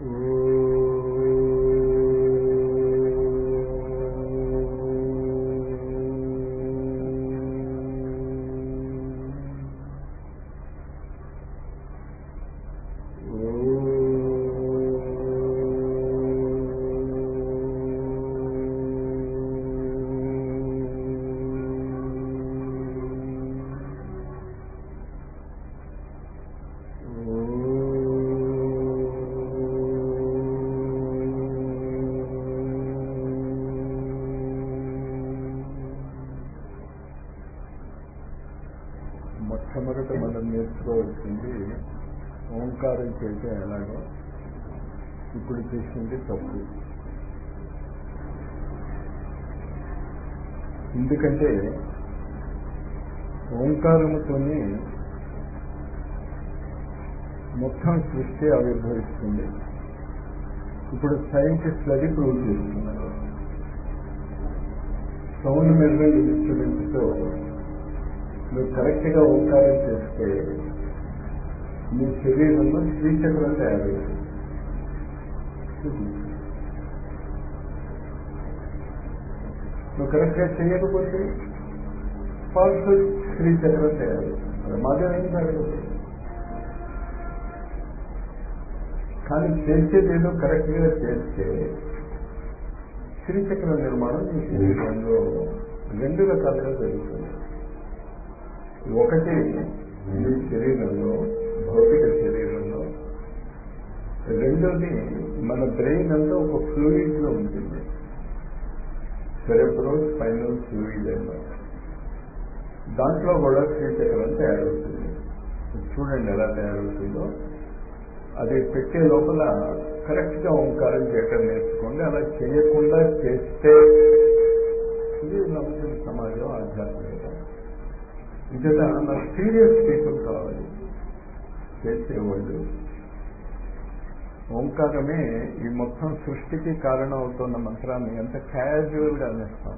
మొట్టమొదట మనం నేర్చుకోవాల్సింది ఓంకారం చేయటం ఎలాగో ఇప్పుడు చేసింది తప్పు ఎందుకంటే ఓంకారముతోనే మొత్తం సృష్టి ఆవిర్భవిస్తుంది ఇప్పుడు సైంటిస్టులు అది ప్రూవ్ చేస్తున్నారు సౌండ్ మెజరింగ్ ఇన్స్ట్రుమెంట్తో నువ్వు కరెక్ట్గా ఓంకారం చేస్తే నీ శరీరంలో శ్రీచక్రం తయారవుతుంది నువ్వు కరెక్ట్గా చేయకపోతే ఫాల్స్ శ్రీచక్రం తయారవుతుంది ప్రమాదం ఏం జరగదు కానీ చేసేది ఏదో కరెక్ట్గా చేస్తే శ్రీచక్ర నిర్మాణం మీ శరీరంలో రెండు రకాలుగా జరుగుతుంది ఒకటి మీ శరీరంలో భౌతిక శరీరంలో రెండోది మన బ్రెయిన్ అంతా ఒక ఫ్లూయిడ్ లో ఉంటుంది సెరెబ్రో స్పైనల్ ఫ్లూయిడ్ అన్నమాట దాంట్లో కూడా శ్రీచక్రం తయారవుతుంది చూడండి ఎలా తయారవుతుందో అది పెట్టే లోపల కరెక్ట్ గా ఓంకారం చేయటం నేర్చుకోండి అలా చేయకుండా చేస్తే ఇది నమ్ముతున్న సమాజం ఆధ్యాత్మికత ఇంకట నా సీరియస్ పీపుల్ కావాలి చేసేవాళ్ళు ఓంకారమే ఈ మొత్తం సృష్టికి కారణం అవుతున్న మంత్రాన్ని ఎంత క్యాజువల్ గా అనేస్తాం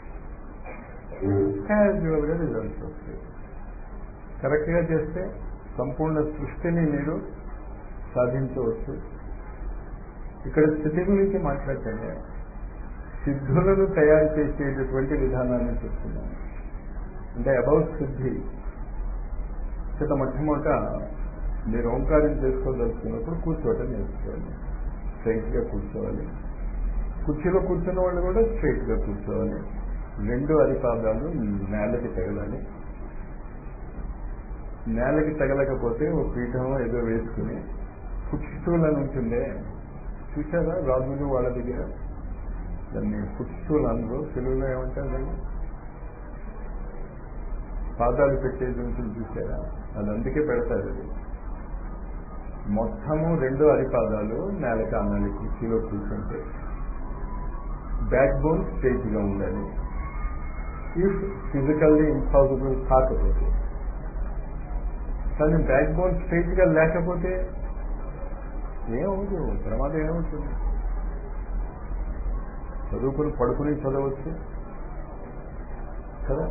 క్యాజువల్ గా రిజల్ట్స్ వస్తాయి కరెక్ట్ గా చేస్తే సంపూర్ణ సృష్టిని మీరు సాధించవచ్చు ఇక్కడ స్థితి గురించి మాట్లాడటండి సిద్ధులను తయారు చేసేటటువంటి విధానాన్ని చెప్తున్నాను అంటే అబౌట్ సిద్ధి చేత మొట్టమొదట మీరు ఓంకారం చేసుకోదలుచుకున్నప్పుడు కూర్చోవటం నేర్చుకోవాలి స్ట్రైట్ గా కూర్చోవాలి కుర్చీలో కూర్చున్న వాళ్ళు కూడా స్ట్రైట్ గా కూర్చోవాలి రెండు అరిపాదాలు నేలకి తగలాలి నేలకి తగలకపోతే ఒక పీఠం ఏదో వేసుకుని ఫుట్స్టూల్ అని ఉంటుందే చూసారా రాజులు వాళ్ళ దగ్గర దాన్ని ఫుట్స్టూల్ అందరూ తెలుగులో ఏమంటారు దాన్ని పాదాలు పెట్టేది ఉంటుంది చూసారా అది అందుకే పెడతారు అది మొత్తము రెండు అరిపాదాలు నేలకి అనాలి కుర్చీలో కూర్చుంటే బ్యాక్ బోన్ స్ట్రైట్ గా ఉండాలి ఇఫ్ ఫిజికల్లీ ఇంపాసిబుల్ కాకపోతే కానీ బ్యాక్ బోన్ స్ట్రైట్ గా లేకపోతే ఏమవుతుంది ప్రమాదం ఏమవుతుంది చదువుకుని పడుకుని చదవచ్చు కదా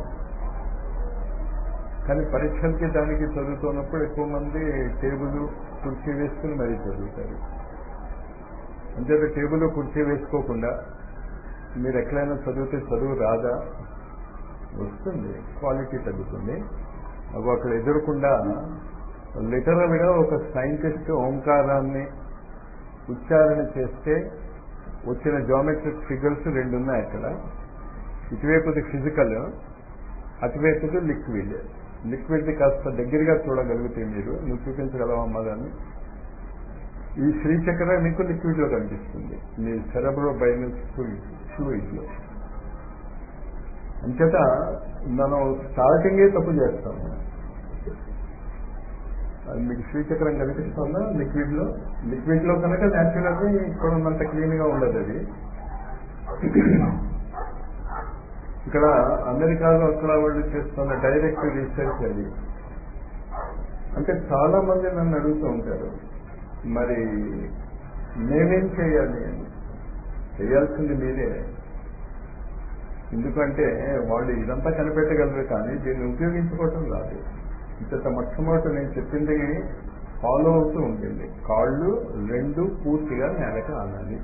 కానీ పరీక్షలకి దానికి చదువుతున్నప్పుడు ఎక్కువ మంది టేబుల్ కుర్చీ వేసుకుని మరీ చదువుతారు అంతేత టేబుల్ కుర్చీ వేసుకోకుండా మీరు ఎక్కడైనా చదివితే చదువు రాదా వస్తుంది క్వాలిటీ తగ్గుతుంది అవి అక్కడ ఎదురకుండా లిటరల్ గా ఒక సైంటిస్ట్ ఓంకారాన్ని ఉచ్చారణ చేస్తే వచ్చిన జామెట్రిక్ ఫిగర్స్ రెండు ఉన్నాయి అక్కడ ఇటువైపుది ఫిజికల్ అటువైపుది లిక్విడ్ లిక్విడ్ కాస్త దగ్గరగా చూడగలిగితే మీరు నువ్వు చూపించగలవమ్మా దాన్ని ఈ శ్రీచక్ర మీకు లిక్విడ్ లో కనిపిస్తుంది మీ సెరబ్రో బైనల్ ఫ్లూయిడ్ లో అంచేత మనం స్టార్టింగే తప్పు చేస్తాం అది మీకు శ్రీచక్రం కనిపిస్తుందా లిక్విడ్ లో లిక్విడ్ లో కనుక న్యాచురల్ గా ఇక్కడ ఉన్నంత క్లీన్ గా ఉండదు అది ఇక్కడ అమెరికాలో అక్కడ వాళ్ళు చేస్తున్న డైరెక్ట్ రీసెర్చ్ అది అంటే చాలా మంది నన్ను అడుగుతూ ఉంటారు మరి నేనేం చేయాలి అని చేయాల్సింది మీరే ఎందుకంటే వాళ్ళు ఇదంతా కనిపెట్టగలరు కానీ దీన్ని ఉపయోగించుకోవటం రాదు ఇంత మొట్టమొదటి నేను చెప్పింది ఫాలో అవుతూ ఉంటుంది కాళ్ళు రెండు పూర్తిగా నేలకి ఆనాలి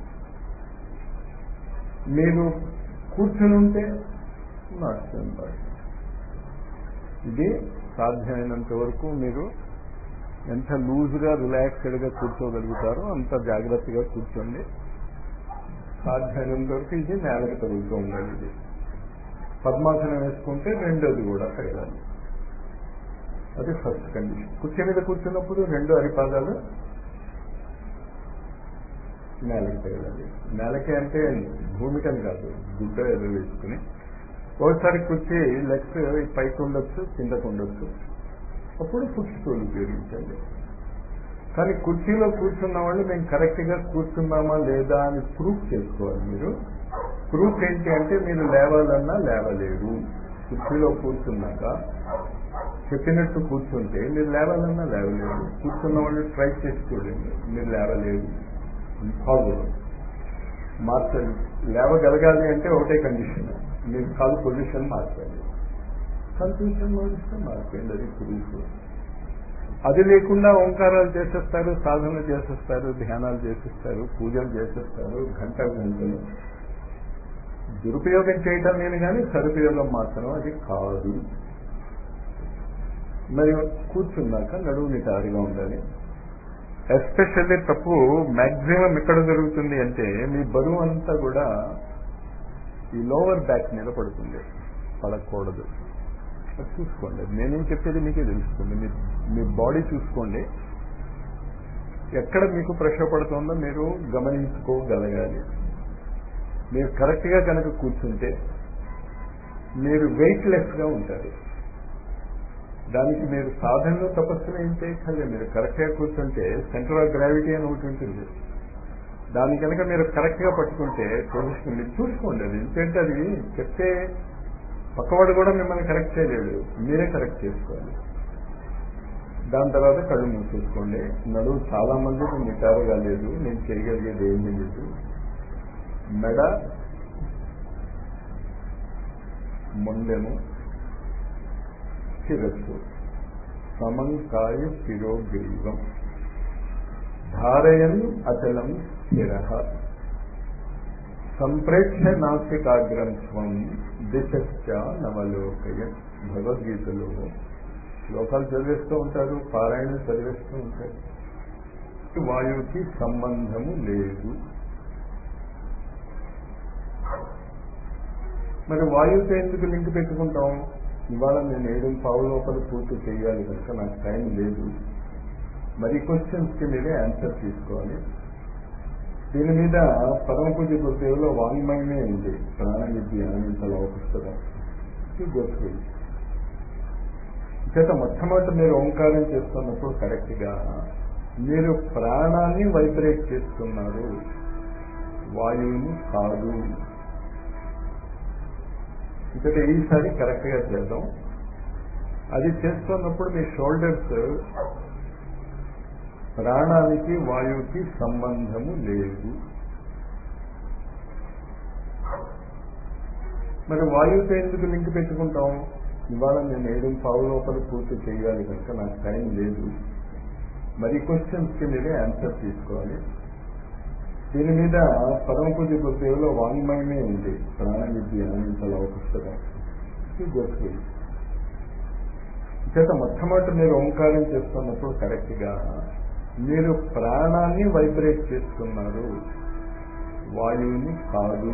మీరు కూర్చుని ఉంటే నాట్యం ఇది సాధ్యమైనంత వరకు మీరు ఎంత లూజ్గా రిలాక్స్డ్గా కూర్చోగలుగుతారో అంత జాగ్రత్తగా కూర్చోండి సాధ్యమైనంత వరకు ఇది నేలకు తగులుతూ ఉండాలి ఇది పద్మాసనం వేసుకుంటే రెండోది కూడా తగలాలి అది ఫస్ట్ కండిషన్ కుర్చీ మీద కూర్చున్నప్పుడు రెండు అరిపాదాలు నేలకి తగలాలి నేలకి అంటే భూమికని కాదు గుడ్డ ఏదో వేసుకుని ఒకసారి కుర్చీ లెగ్స్ పైకి ఉండొచ్చు కిందకు ఉండొచ్చు అప్పుడు ఫుట్ స్టూల్ ఉపయోగించండి కానీ కుర్చీలో కూర్చున్న వాళ్ళు మేము కరెక్ట్గా కూర్చున్నామా లేదా అని ప్రూఫ్ చేసుకోవాలి మీరు ప్రూఫ్ ఏంటి అంటే మీరు లేవాలన్నా లేవలేరు కుర్చీలో కూర్చున్నాక చెప్పినట్టు కూర్చుంటే మీరు లేవాలన్నా లేవలేరు కూర్చున్న వాళ్ళు ట్రై చేసి చూడండి మీరు లేవలేరు ఇంపాసిబుల్ మార్చాలి లేవగలగాలి అంటే ఒకటే కండిషన్ మీరు కాలు పొజిషన్ మార్చాలి కాలు పొజిషన్ మారిస్తే మార్చండి అది ప్రూఫ్ అది లేకుండా ఓంకారాలు చేసేస్తారు సాధన చేసేస్తారు ధ్యానాలు చేసేస్తారు పూజలు చేసేస్తారు గంట గంటలు దురుపయోగం చేయటం నేను కానీ సదుపయోగం మాత్రం అది కాదు మరి కూర్చున్నాక నడువు నిటారుగా ఉండాలి ఎస్పెషల్లీ తప్పు మ్యాక్సిమం ఎక్కడ జరుగుతుంది అంటే మీ బరువు అంతా కూడా ఈ లోవర్ బ్యాక్ మీద పడుతుంది పడకూడదు అది చూసుకోండి నేనేం చెప్పేది మీకే తెలుస్తుంది మీ మీ బాడీ చూసుకోండి ఎక్కడ మీకు ప్రెషర్ పడుతుందో మీరు గమనించుకోగలగాలి మీరు కరెక్ట్గా కనుక కూర్చుంటే మీరు వెయిట్లెస్గా ఉంటారు దానికి మీరు సాధనలో తపస్సులు ఏం చేయక్కర్లేదు మీరు కరెక్ట్గా కూర్చుంటే సెంటర్ ఆఫ్ గ్రావిటీ అని ఒకటి ఉంటుంది దాన్ని కనుక మీరు కరెక్ట్గా పట్టుకుంటే పొజిషన్ మీరు చూసుకోండి అది ఎందుకంటే అది చెప్తే పక్కవాడు కూడా మిమ్మల్ని కరెక్ట్ చేయలేడు మీరే కరెక్ట్ చేసుకోవాలి దాని తర్వాత కళ్ళు మూసేసుకోండి నడువు చాలా మందికి నిటారుగా లేదు నేను చేయగలిగేది ఏమీ లేదు మెడ మొండెము శిరస్సు సమంకాయ శిరోగ్రీవం ధారయన్ అచలం స్థిర సంప్రేక్ష నాసికాగ్రం స్వం దిశశ్చ నవలోకయన్ భగవద్గీతలో శ్లోకాలు చదివేస్తూ ఉంటారు పారాయణ చదివేస్తూ ఉంటారు వాయువుకి సంబంధము లేదు మరి వాయువుతో ఎందుకు లింక్ పెట్టుకుంటాం ఇవాళ నేను ఏడు పావు లోపల పూర్తి చేయాలి కనుక నాకు టైం లేదు మరి క్వశ్చన్స్కి మీరే ఆన్సర్ తీసుకోవాలి దీని మీద పరమ పూజ గురుదేవులో వాంగ్మయమే ఉంది ప్రాణ విద్య అని తల పుస్తకం గోత్రి చేత మొట్టమొదటి మీరు ఓంకారం చేస్తున్నప్పుడు కరెక్ట్గా మీరు ప్రాణాన్ని వైబ్రేట్ చేస్తున్నారు వాయువుని కాదు ఇక్కడ ఈసారి కరెక్ట్గా చేద్దాం అది చేస్తున్నప్పుడు మీ షోల్డర్స్ ప్రాణానికి వాయువుకి సంబంధము లేదు మరి వాయువుతో ఎందుకు లింక్ పెట్టుకుంటాం ఇవాళ నేను ఏడు పావు లోపల పూర్తి చేయాలి కనుక నాకు టైం లేదు మరి క్వశ్చన్స్కి మీరే ఆన్సర్ తీసుకోవాలి దీని మీద పరమ పూజ గురుదేవులో వాంగ్మయమే ఉంది ప్రాణ విద్య అని తల పుస్తకం గోత్రి చేత మొట్టమొదటి మీరు ఓంకారం చేస్తున్నప్పుడు కరెక్ట్గా మీరు ప్రాణాన్ని వైబ్రేట్ చేస్తున్నారు వాయువుని కాదు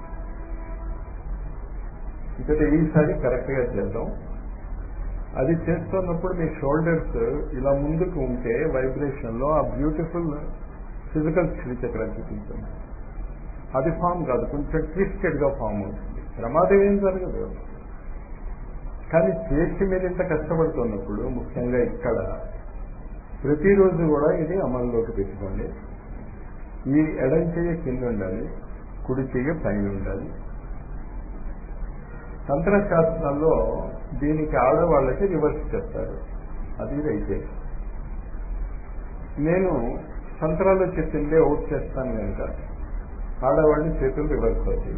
ఇక్కడ ఈసారి కరెక్ట్గా చేద్దాం అది చేస్తున్నప్పుడు మీ షోల్డర్స్ ఇలా ముందుకు ఉంటే వైబ్రేషన్లో ఆ బ్యూటిఫుల్ ఫిజికల్ శ్రీచక్రం చూపించండి అది ఫామ్ కాదు కొంచెం ట్విస్టెడ్గా ఫామ్ అవుతుంది ప్రమాదం ఏం జరగదు కానీ చేసి మీరు ఇంత కష్టపడుతున్నప్పుడు ముఖ్యంగా ఇక్కడ ప్రతిరోజు కూడా ఇది అమల్లోకి పెట్టుకోండి ఈ ఎడం చెయ్య కింద ఉండాలి కుడి చెయ్య పైన ఉండాలి తంత్రశాస్త్రాల్లో దీనికి ఆడవాళ్ళకి రివర్స్ చెప్తారు అది అయితే నేను తంత్రాల్లో చెప్పిందే అవుట్ చేస్తాను కనుక ఆడవాళ్ళని చేతులు రివర్స్ అవుతాయి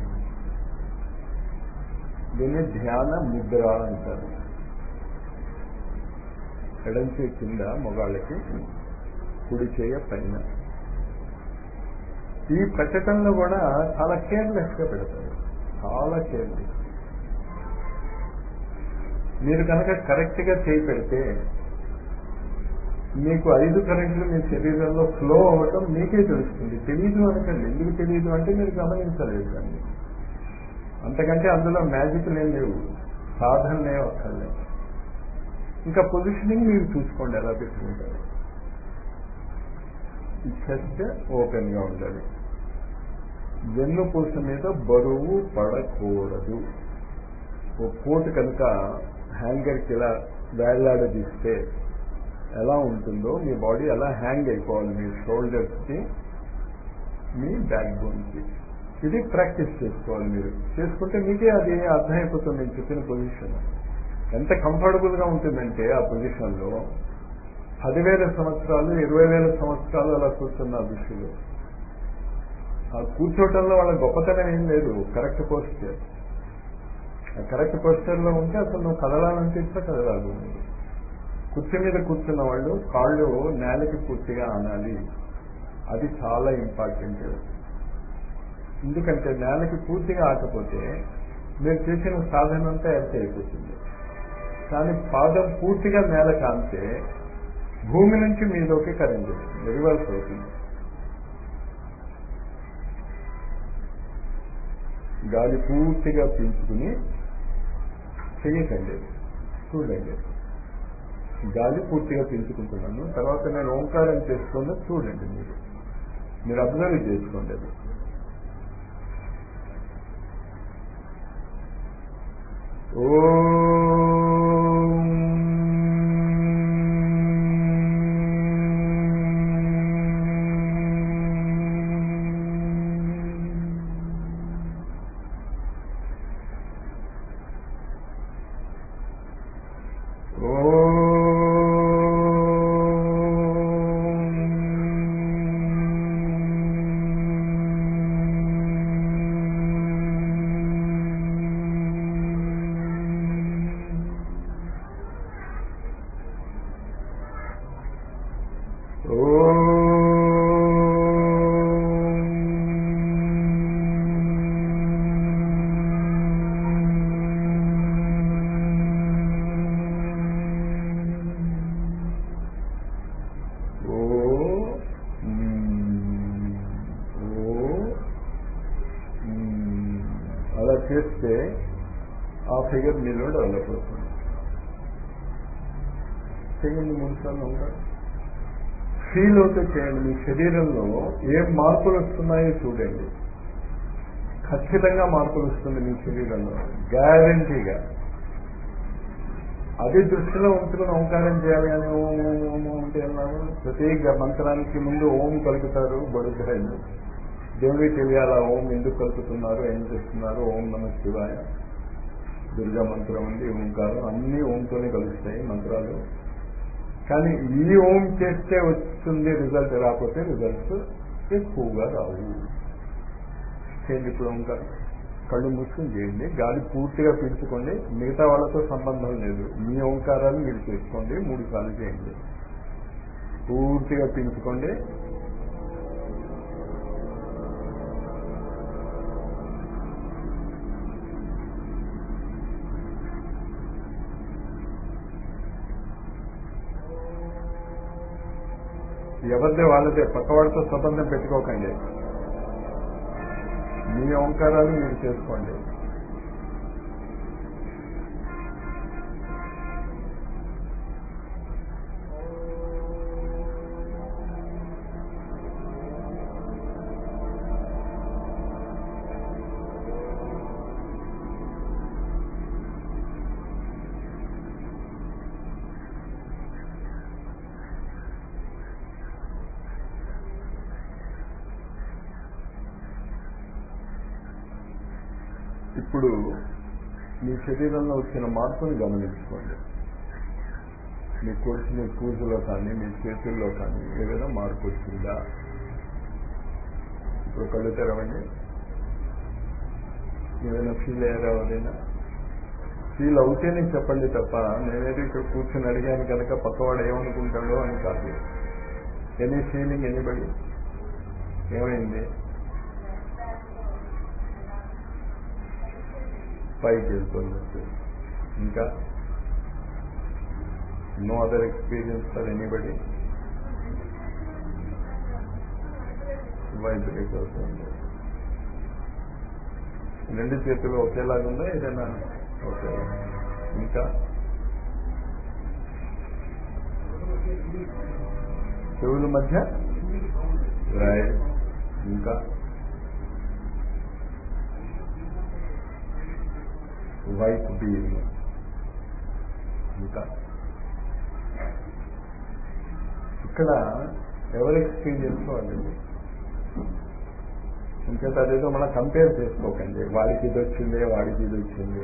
దీన్ని ధ్యాన ముద్ర అంటారు ఎడం చేయి కింద మగాళ్ళకి కుడి చేయ పైన ఈ పెట్టడంలో కూడా చాలా కేర్లెస్ గా పెడతారు చాలా కేర్లెస్ మీరు కనుక కరెక్ట్ గా చేయి పెడితే మీకు ఐదు కరెంట్లు మీ శరీరంలో ఫ్లో అవ్వటం మీకే తెలుస్తుంది తెలియదు అనకండి ఎందుకు తెలియదు అంటే మీరు గమనించలేదు దాన్ని అంతకంటే అందులో మ్యాజిక్లు ఏం లేవు సాధనలు ఏం అక్కర్లేదు ఇంకా పొజిషనింగ్ మీరు చూసుకోండి ఎలా పెట్టుకుంటారు ఈ చెస్ట్ ఓపెన్ గా ఉండాలి వెన్నుపూస మీద బరువు పడకూడదు ఓ కోట్ కనుక హ్యాంగర్కి ఇలా వేళ్లాడదీస్తే ఎలా ఉంటుందో మీ బాడీ అలా హ్యాంగ్ అయిపోవాలి మీ షోల్డర్స్కి మీ బ్యాక్ బోన్కి ఇది ప్రాక్టీస్ చేసుకోవాలి మీరు చేసుకుంటే మీకే అది అర్థమైపోతుంది నేను చెప్పిన పొజిషన్ ఎంత కంఫర్టబుల్ గా ఉంటుందంటే ఆ పొజిషన్ లో పదివేల సంవత్సరాలు ఇరవై వేల సంవత్సరాలు అలా కూర్చున్న ఋషులు ఆ కూర్చోవటంలో వాళ్ళ గొప్పతనం ఏం లేదు కరెక్ట్ పోస్చర్ ఆ కరెక్ట్ పోస్చర్ లో ఉంటే అసలు నువ్వు కదలాలంటే ఇట్లా కదలాలి నువ్వు కుర్చీ మీద కూర్చున్న వాళ్ళు కాళ్ళు నేలకి పూర్తిగా ఆనాలి అది చాలా ఇంపార్టెంట్ ఎందుకంటే నేలకి పూర్తిగా ఆకపోతే మీరు చేసిన సాధన అంతా ఎంత అయిపోతుంది కానీ పాదం పూర్తిగా నేల కాంతే భూమి నుంచి మీలోకి కరెంట్ వస్తుంది రివర్స్ అవుతుంది గాలి పూర్తిగా పీల్చుకుని చెయ్యకండి చూడండి గాలి పూర్తిగా పీల్చుకుంటున్నాను తర్వాత నేను ఓంకారం చేస్తున్నా చూడండి మీరు మీరు అబ్జర్వ్ చేసుకోండి అది ఓం అలా చేస్తే ఆ ఫిగర్ మీలో డెవలప్ అవుతుంది చేయండి మూడు సార్లు ఉంటారు ఫీల్ అవుతే చేయండి మీ శరీరంలో ఏం మార్పులు వస్తున్నాయో చూడండి ఖచ్చితంగా మార్పులు వస్తుంది మీ శరీరంలో గ్యారంటీగా అది దృష్టిలో ఉంచుకుని ఓంకారం చేయాలి అని ఓం ఓం ఓం ఓం అంటే అన్నాము ప్రతి మంత్రానికి ముందు ఓం కలుపుతారు బడుద్ధాయిలు దేవుడికి తెలియాలా ఓం ఎందుకు కలుపుతున్నారు ఏం చేస్తున్నారు ఓం నమ శివాయ దుర్గా మంత్రం ఉంది ఓంకారం అన్ని ఓంతోనే కలుస్తాయి మంత్రాలు కానీ ఈ ఓం చేస్తే వస్తుంది రిజల్ట్ రాకపోతే రిజల్ట్స్ ఎక్కువగా రావు చేయండి ఇప్పుడు ఓంకారం కళ్ళు మూసుకుని చేయండి గాలి పూర్తిగా పీల్చుకోండి మిగతా వాళ్ళతో సంబంధం లేదు మీ ఓంకారాన్ని మీరు చేసుకోండి మూడు సార్లు చేయండి పూర్తిగా పీల్చుకోండి ఎవరిదే వాళ్ళదే పక్కవాడితో సంబంధం పెట్టుకోకండి మీ ఓంకారాలు మీరు చేసుకోండి ఇప్పుడు మీ శరీరంలో వచ్చిన మార్పుని గమనించుకోండి మీ కూర్చుని పూజలో కానీ మీ చేతుల్లో కానీ ఏదైనా మార్పు వచ్చిందా ఇప్పుడు కళ్ళు తెరవండి ఏదైనా ఫీల్ అయ్యారా ఎవరైనా ఫీల్ అవుతేనే చెప్పండి తప్ప నేనేదో ఇక్కడ కూర్చొని అడిగాను కనుక పక్కవాడు ఏమనుకుంటాడో అని కాదు ఎనీ ఫీలింగ్ ఎనీబడి ఏమైంది పైకి వెళ్తున్నట్టు ఇంకా no other experience for anybody vibrate అవుతుంది రెండు చేతులు ఒకేలాగా ఉందా ఏదైనా ఓకే ఇంకా చెవుల మధ్య రైట్ ఇంకా వైట్ బీమ్ ఇంకా ఇక్కడ ఎవరి ఎక్స్పీరియన్స్ వాళ్ళది ఇంకేత అదేదో మనం కంపేర్ చేసుకోకండి వాడికి ఇది వచ్చింది వాడికి ఇది వచ్చింది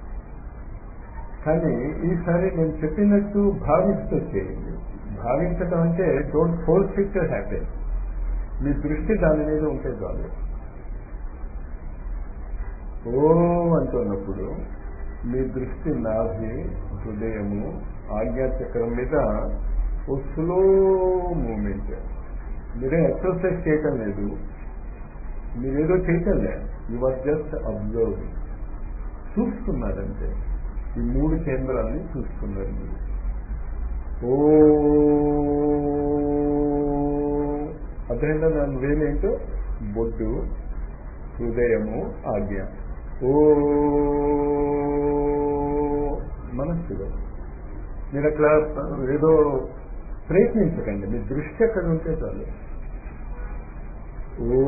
కానీ ఈసారి నేను చెప్పినట్టు భావిస్తూ చేయండి భావించడం అంటే డోంట్ ఫోర్స్ ఇట్ హ్యాపీ మీ దృష్టి దాని మీద ఉంటే చాలు ఓ అంటున్నప్పుడు మీ దృష్టి నాభి హృదయము ఆజ్ఞాచక్రం మీద ఓ స్లో మూమెంట్ మీరే ఎక్సర్సైజ్ చేయటం లేదు మీరేదో చేయటం లేదు యు వాజ్ జస్ట్ అబ్జర్వ్ చూస్తున్నారంటే ఈ మూడు కేంద్రాన్ని చూస్తున్నారు మీరు ఓ అర్థమైందా దాని వేలేంటో బొడ్డు హృదయము ఆజ్ఞ ఓ మనస్సులో మీరు అట్లా ఏదో ప్రయత్నించకండి మీ దృష్టి అక్కడ ఉంటే చాలు ఓ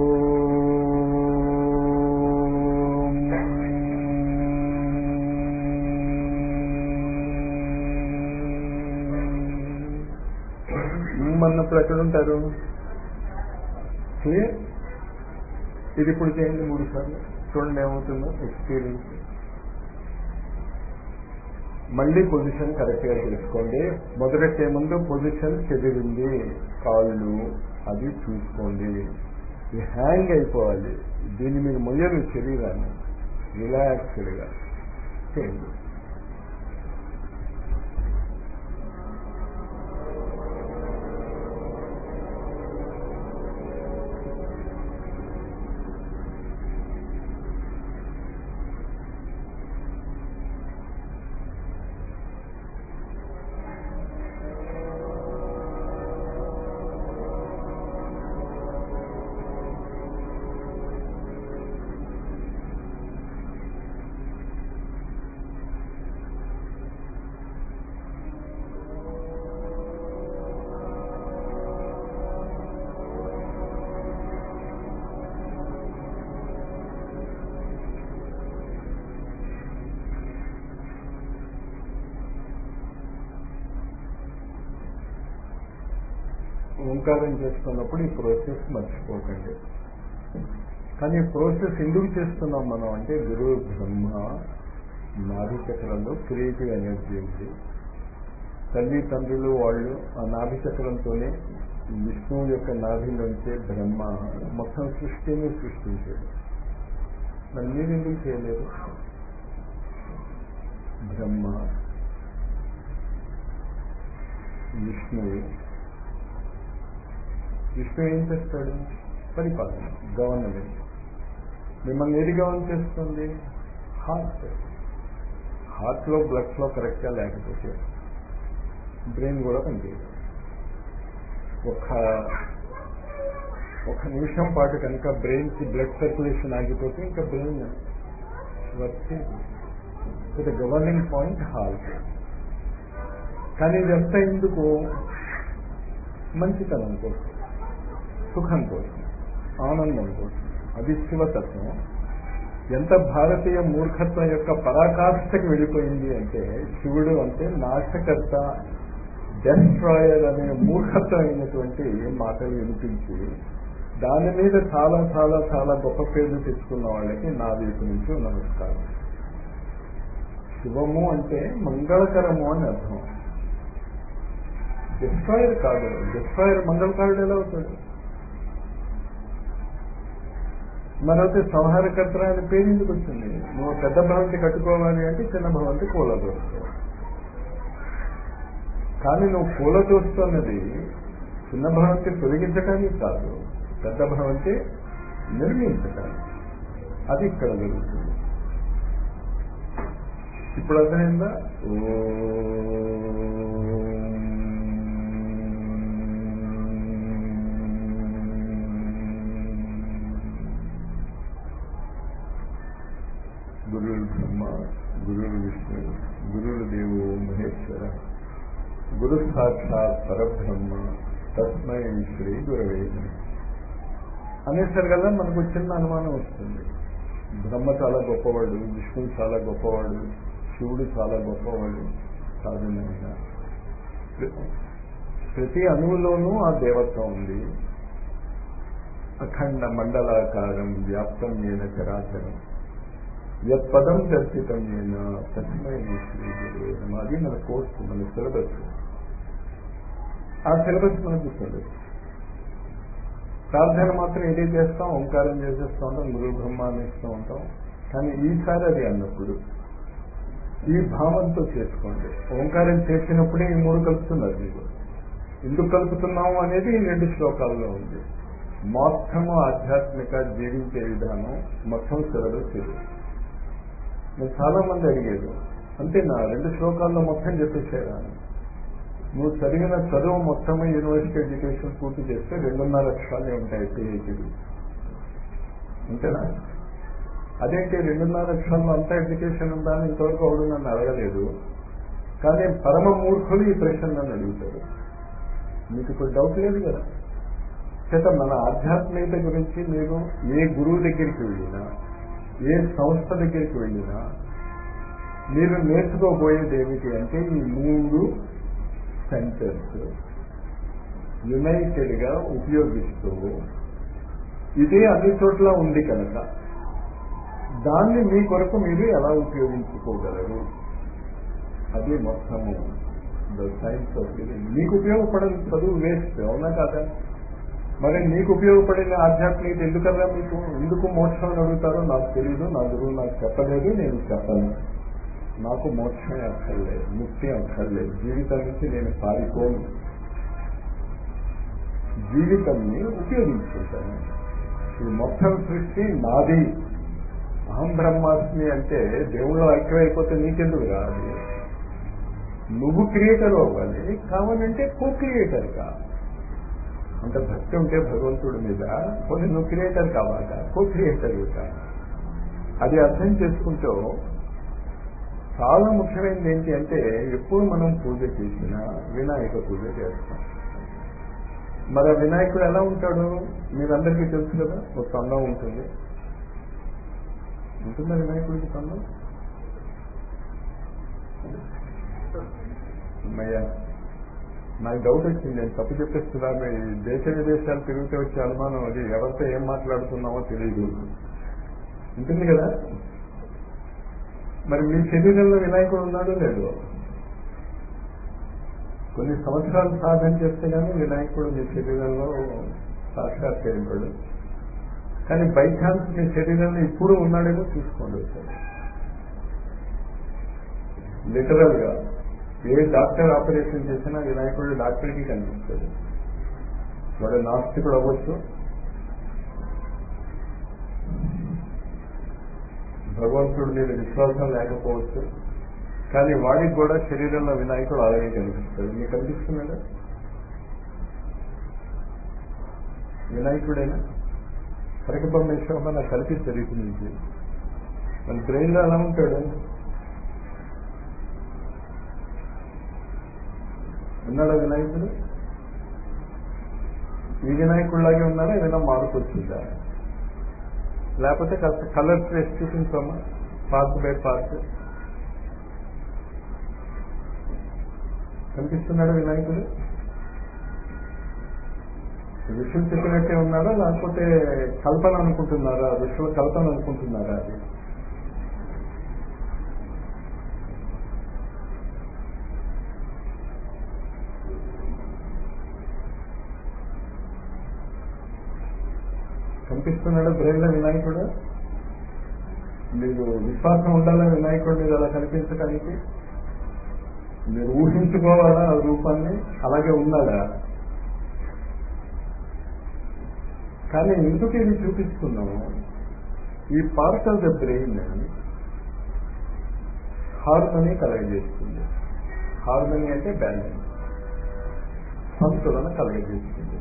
అన్నప్పుడు ఎక్కడ ఉంటారు క్లియర్ ఇది ఇప్పుడు చేయండి మూడు సార్లు చూడండి ఏమవుతుందో ఎక్స్పీరియన్స్ మళ్ళీ పొజిషన్ కరెక్ట్గా చేసుకోండి మొదలెట్టే ముందు పొజిషన్ చెదిరింది కాళ్ళు అది చూసుకోండి ఇది హ్యాంగ్ అయిపోవాలి దీన్ని మీరు మొయ్యరు శరీరాన్ని రిలాక్స్డ్గా చేయండి ఓంకారం చేస్తున్నప్పుడు ఈ ప్రాసెస్ మర్చిపోకండి కానీ ఈ ప్రాసెస్ ఎందుకు చేస్తున్నాం మనం అంటే గురు బ్రహ్మ నాభి చక్రంలో క్రియేటివ్ ఎనర్జీ ఉంది తల్లి తండ్రులు వాళ్ళు ఆ నాభి చక్రంతోనే విష్ణువు యొక్క నాభిలోంచే బ్రహ్మ మొత్తం సృష్టిని సృష్టించాడు మరి మీరు ఎందుకు చేయలేదు బ్రహ్మ విష్ణువు విష్ణు ఏం చేస్తాడు పరిపాలన గవర్నమెంట్ మిమ్మల్ని ఏది గవర్న చేస్తుంది హార్ట్ హార్ట్లో బ్లడ్ ఫ్లో కరెక్ట్గా లేకపోతే బ్రెయిన్ కూడా పనిచేయదు ఒక ఒక నిమిషం పాటు కనుక బ్రెయిన్కి బ్లడ్ సర్క్యులేషన్ ఆగిపోతే ఇంకా బ్రెయిన్ వర్క్ చేయదు గవర్నింగ్ పాయింట్ హార్ట్ కానీ ఇదంతా ఎందుకు మంచితనం కోసం సుఖం కోసం ఆనందం కోసం అది శివతత్వం ఎంత భారతీయ మూర్ఖత్వం యొక్క పరాకాష్ఠకి వెళ్ళిపోయింది అంటే శివుడు అంటే నాశకర్త డెస్ట్రాయర్ అనే మూర్ఖత్వం అయినటువంటి మాటలు వినిపించి దాని మీద చాలా చాలా చాలా గొప్ప పేర్లు తెచ్చుకున్న వాళ్ళకి నా వైపు నుంచి నమస్కారం శివము అంటే మంగళకరము అని అర్థం డిస్ట్రాయర్ కాదు డిస్ట్రాయర్ మంగళకారుడు ఎలా అవుతాడు మరొకటి సంహారకర్త అని పేరు ఎందుకు వచ్చింది నువ్వు పెద్ద భవంతి కట్టుకోవాలి అంటే చిన్న భవంతి కూలదోస్తావు కానీ నువ్వు కూలదోస్తున్నది చిన్న భవంతి తొలగించడానికి కాదు పెద్ద భవంతి నిర్మించడానికి అది ఇక్కడ జరుగుతుంది ఇప్పుడు అర్థమైందా గురువు బ్రహ్మ గురువు విష్ణు గురువు దేవు మహేశ్వర గురు సాక్షాత్ పరబ్రహ్మ తస్మై శ్రీ గురవే అనేసరి కదా మనకు చిన్న అనుమానం వస్తుంది బ్రహ్మ చాలా గొప్పవాడు విష్ణువు చాలా గొప్పవాడు శివుడు చాలా గొప్పవాడు కాదు నాయన ప్రతి అణువులోనూ ఆ దేవత్వం ఉంది అఖండ మండలాకారం వ్యాప్తం ఏన చరాచరం యత్పదం దర్శితం ఏన తస్మై శ్రీ గురువే నమః. అది మన కోర్సు మన సిలబస్ ఆ సిలబస్ మనకు గుర్తుండదు ప్రార్థన మాత్రం ఏదే చేస్తాం ఓంకారం చేసేస్తూ ఉంటాం గురు బ్రహ్మాన్ని ఇస్తూ ఉంటాం కానీ ఈసారి అది అన్నప్పుడు ఈ భావంతో చేసుకోండి ఓంకారం చేసినప్పుడే ఈ మూడు కలుపుతున్నారు మీకు ఎందుకు కలుపుతున్నాము అనేది ఈ రెండు శ్లోకాల్లో ఉంది మొత్తము ఆధ్యాత్మిక జీవించే విధానం మొత్తం సిలబస్ ఇది నేను చాలా మంది అడిగేది అంతే నా రెండు శ్లోకాల్లో మొత్తం చెప్పేసారా నువ్వు చదివిన చదువు మొత్తము యూనివర్సిటీ ఎడ్యుకేషన్ పూర్తి చేస్తే రెండున్నర లక్షలే ఉంటాయి పిహెచ్డి అంతేనా అదేంటి రెండున్నర లక్షల్లో అంతా ఎడ్యుకేషన్ ఉందా అని ఇంతవరకు అవడు నన్ను అడగలేదు కానీ పరమ మూర్ఖులు ఈ ప్రశ్న నన్ను అడుగుతారు మీకు ఇప్పుడు డౌట్ లేదు కదా చేత మన ఆధ్యాత్మికత గురించి మీరు ఏ గురువు దగ్గరికి వెళ్ళినా ఏ సంస్థ దగ్గరికి వెళ్ళినా మీరు నేర్చుకోబోయేది ఏమిటి అంటే ఈ మూడు సెంటర్స్ యునైటెడ్ గా ఉపయోగిస్తూ ఇదే అన్ని చోట్ల ఉంది కనుక దాన్ని మీ కొరకు మీరు ఎలా ఉపయోగించుకోగలరు అది మొత్తము ద సైన్స్ ఆఫ్ లివింగ్ మీకు ఉపయోగపడని చదువు వేస్ట్ అవునా కాదా మరి నీకు ఉపయోగపడిన ఆధ్యాత్మికత ఎందుకల్లా మీకు ఎందుకు మోక్షం అని అడుగుతారో నాకు తెలియదు నా గురువు నాకు చెప్పలేదు నేను చెప్పను నాకు మోక్షమే అక్కర్లేదు ముక్తి అక్కర్లేదు జీవితం నుంచి నేను పారిపోను జీవితాన్ని ఉపయోగించుకుంటాను ఈ మొత్తం సృష్టి నాది అహం బ్రహ్మాస్మి అంటే దేవుళ్ళు ఐక్యమైపోతే నీకెందుకు రాదు నువ్వు క్రియేటర్ అవ్వాలి కావాలంటే కో క్రియేటర్ కా అంత భక్తి ఉంటే భగవంతుడి మీద కొన్ని నువ్వు క్రియేటర్ కావాలా కో క్రియేటర్ కా అది అర్థం చేసుకుంటూ చాలా ముఖ్యమైనది ఏంటి అంటే ఎప్పుడు మనం పూజ చేసినా వినాయక పూజ చేస్తాం మరి ఆ వినాయకుడు ఎలా ఉంటాడు మీరందరికీ తెలుసు కదా ఒక తొండం ఉంటుంది ఉంటుందా వినాయకుడికి తొండం అమ్మయ్యా నాకు డౌట్ వచ్చింది నేను తప్పు చెప్పేస్తున్నా మీ దేశ విదేశాలు తిరిగితే వచ్చే అనుమానం అది ఎవరితో ఏం మాట్లాడుతున్నామో తెలియదు ఉంటుంది కదా మరి మీ శరీరంలో వినాయకుడు ఉన్నాడో లేదో కొన్ని సంవత్సరాలు సాధన చేస్తే కానీ వినాయకుడు మీ శరీరంలో సాక్షాత్కరింపడు కానీ బై ఛాన్స్ మీ శరీరంలో ఇప్పుడు ఉన్నాడేమో చూసుకోండి ఒకసారి లిటరల్ గా ఏ డాక్టర్ ఆపరేషన్ చేసినా వినాయకుడు డాక్టర్కి కనిపిస్తాడు వాడు నాస్తికుడు అవ్వచ్చు భగవంతుడి మీద విశ్వాసం లేకపోవచ్చు కానీ వాడికి కూడా శరీరంలో వినాయకుడు అలాగే కనిపిస్తాడు మీకు కనిపిస్తున్నాడా వినాయకుడేనా కనకబొమ్మేశ్వరమ్మ నాకు కనిపిస్తుంది ఇటు నుంచి మన బ్రెయిన్ లో ఎలా ఉంటాడు ఉన్నాడా వినాయకుడు ఈ వినాయకుడిలాగే ఉన్నాడా ఏదైనా మార్పు వచ్చిందా లేకపోతే కాస్త కలర్స్ వేసి చూపించమ్మా పార్క్ బై పార్క్ కనిపిస్తున్నాడు వినాయకుడు ఋషులు చెప్పినట్టే ఉన్నారా లేకపోతే కల్పన అనుకుంటున్నారా ఋషుల కల్పన అనుకుంటున్నారా అది కనిపిస్తున్నాడు బ్రెయిన్లో వినాయకుడు మీకు విశ్వాసం ఉండాలా వినాయకుడు మీద అలా కనిపించడానికి మీరు ఊహించుకోవాలా ఆ రూపాన్ని అలాగే ఉన్నాడా కానీ ఎందుకు ఇది చూపిస్తున్నాము ఈ part of the brain harmony కలగజేస్తుంది హార్మనీ అంటే బ్యాలెన్స్ సంతులన కలగజేస్తుంది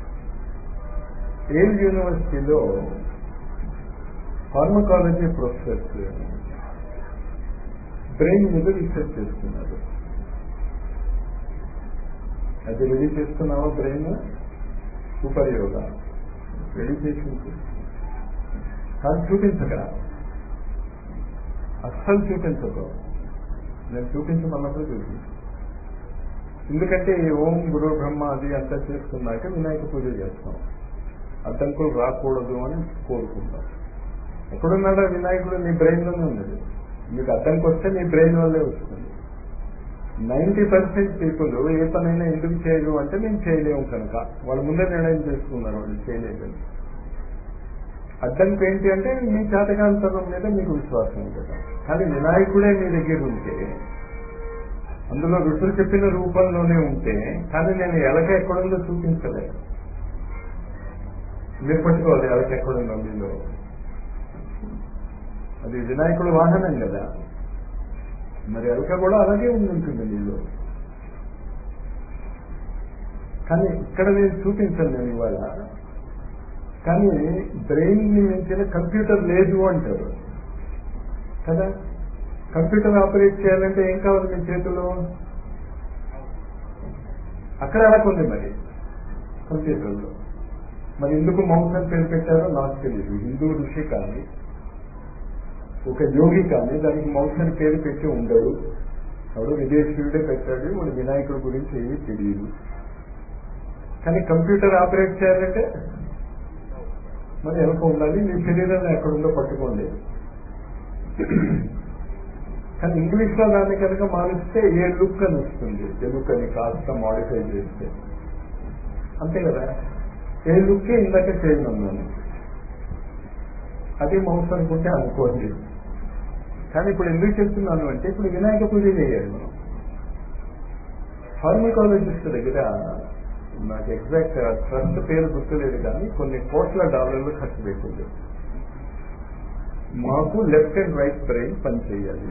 ఏల్ యూనివర్సిటీలో ఫార్మకాలజీ ప్రొఫెసర్స్ బ్రెయిన్ మీద రీసెర్చ్ చేస్తున్నారు అది రెడీ చేస్తున్నావా బ్రెయిన్ సూపర్ యోగా రెడీ చేసి కానీ చూపించక అస్సలు చూపించదు నేను చూపించమన్నప్పుడు చూపించు ఎందుకంటే ఈ ఓం గురు బ్రహ్మ అది అంతా చేసుకున్నాక వినాయక పూజ చేస్తాం అడ్డంకులు రాకూడదు అని కోరుకుంటాం ఎక్కడున్నాడో వినాయకుడు నీ బ్రెయిన్లోనే ఉన్నది మీకు అడ్డంకి వస్తే నీ బ్రెయిన్ వల్లే వస్తుంది నైంటీ పర్సెంట్ పీపుల్ ఏ పనైనా ఎందుకు చేయరు అంటే మేము చేయలేము కనుక వాళ్ళ ముందే నిర్ణయం చేసుకున్నారు వాళ్ళు చేయలేదని అడ్డంకి ఏంటి అంటే మీ జాతకాంతరం మీద మీకు విశ్వాసం ఉంటుంది కానీ వినాయకుడే మీ దగ్గర ఉంటే అందులో ఋషులు చెప్పిన రూపంలోనే ఉంటే కానీ నేను ఎలక ఎక్కడుందో చూపించలే మీరు పట్టుకోవాలి ఎలక ఎక్కడుందో మీలో అది వినాయకుడు వాహనం కదా మరి ఎలక కూడా అలాగే ఉండుంటుంది మీలో కానీ ఇక్కడ నేను చూపించాను నేను ఇవాళ కానీ బ్రెయిన్ ని మించిన కంప్యూటర్ లేదు అంటారు కదా కంప్యూటర్ ఆపరేట్ చేయాలంటే ఏం కావాలి మీ చేతిలో అక్కడ అలాగుంది మరి కంప్యూటర్లో మరి ఎందుకు మౌస్ అని పేరు పెట్టారో నాకు తెలియదు హిందూ ఋషి కానీ ఒక యోగి కానీ దానికి మౌస్ అని పేరు పెట్టి ఉండడు వాడు విదేశీయుడే పెట్టాడు వాడు వినాయకుడి గురించి ఏమీ తెలియదు కానీ కంప్యూటర్ ఆపరేట్ చేయాలంటే మరి ఎలక ఉండాలి మీ శరీరాన్ని ఎక్కడుందో పట్టుకోండి కానీ ఇంగ్లీష్ లో దాన్ని కనుక మారిస్తే ఏ లుక్ అని వస్తుంది తెలుగు అని కాస్త మాడిఫై చేస్తే అంతే కదా ఏ లుక్కే ఇందాక చేయమన్నాను అది మౌస్ అనుకుంటే అనుకోండి కానీ ఇప్పుడు ఎందుకు చెప్తున్నాను అంటే ఇప్పుడు వినాయక పూజ చేయాలి మనం ఫార్మకాలజిస్ట్ దగ్గర నాకు ఎగ్జాక్ట్ ట్రస్ట్ పేరు గుర్తులేదు కానీ కొన్ని కోట్ల డాలర్లు ఖర్చు పెట్టింది మాకు లెఫ్ట్ అండ్ రైట్ బ్రెయిన్ పనిచేయాలి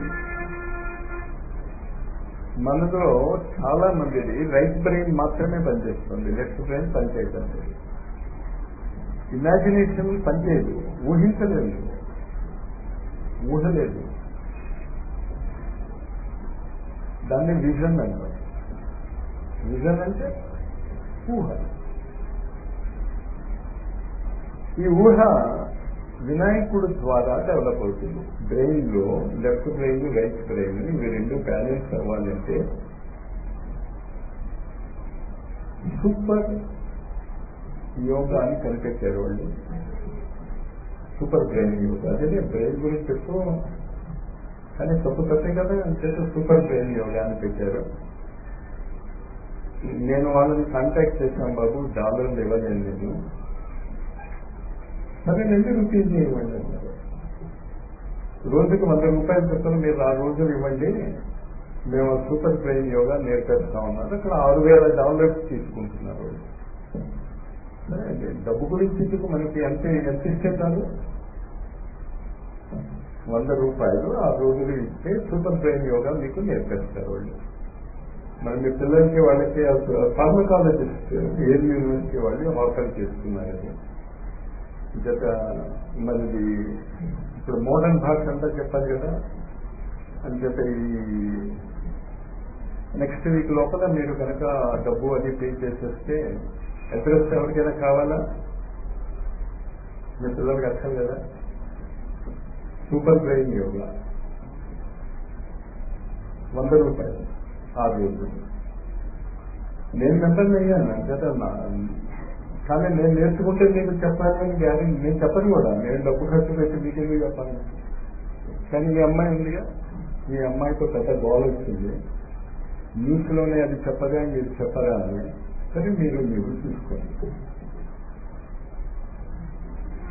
మనలో చాలా మందిది రైట్ బ్రెయిన్ మాత్రమే పనిచేస్తుంది లెఫ్ట్ బ్రెయిన్ పనిచేయటం లేదు ఇమాజినేషన్ పనిచేయదు ఊహించలేదు ఊహలేదు దాన్ని విజన్ అంటారు విజన్ అంటే ఊహ ఈ ఊహ వినాయకుడు ద్వారా డెవలప్ అవుతుంది బ్రెయిన్ లో లెఫ్ట్ బ్రెయిన్ రైట్ బ్రెయిన్ ఇవి రెండు బ్యాలెన్స్ అవ్వాలంటే సూపర్ యోగా అని కనిపెట్టారు వాళ్ళు సూపర్ బ్రెయిన్ యోగా అదే బ్రెయిన్ గురించి చెప్పు కానీ తప్పు తప్పే కదా అంచేత సూపర్ బ్రెయిన్ యోగా అని పెట్టారు నేను వాళ్ళని కాంటాక్ట్ చేశాను బాబు డాలర్లు ఇవ్వలేను నేను సరే రెండు రూపీస్ ఇవ్వండి అన్నారు రోజుకి వంద రూపాయలు చొప్పున మీరు ఆ రోజులు ఇవ్వండి మేము సూపర్ బ్రెయిన్ యోగా నేర్పేస్తా ఉన్నారు అక్కడ ఆరు వేల డాలర్స్ తీసుకుంటున్నారు సరే అండి డబ్బు గురించి ఎందుకు మనకి ఎంత ఎంత ఇస్తే చాలు వంద రూపాయలు ఆ రోజులు ఇస్తే సూపర్ బ్రెయిన్ యోగా మీకు నేర్పేస్తారు వాళ్ళు మరి మీ పిల్లలకి వాళ్ళకి ఫార్మకాలజిస్ట్ ఏం యూనివర్సిటీ వాళ్ళు ఆఫర్ చేస్తున్నారు అది జత మనది ఇప్పుడు మోడర్న్ భాష అంతా చెప్పాలి కదా అని చెప్పి ఈ నెక్స్ట్ వీక్ లోపల మీరు కనుక డబ్బు అది పే చేసేస్తే అడ్రస్ ఎవరికైనా కావాలా మీ పిల్లలకి అర్థం కదా సూపర్ బ్రెయిన్ యోగా వంద రూపాయలు ఆ రోజు నేను మెంబర్ని అయ్యాను అంచేత కానీ నేను నేర్చుకుంటే మీకు చెప్పాలని గ్యారెంటీ నేను చెప్పను కూడా నేను డబ్బు ఖర్చు పెట్టి మీకు ఎందుకు చెప్పాలి కానీ ఈ అమ్మాయి ఉందిగా ఈ అమ్మాయితో పెద్ద గోల్ వచ్చింది న్యూస్లోనే అది చెప్పగా మీరు చెప్పరా అని సరే మీరు మీరు చూసుకోండి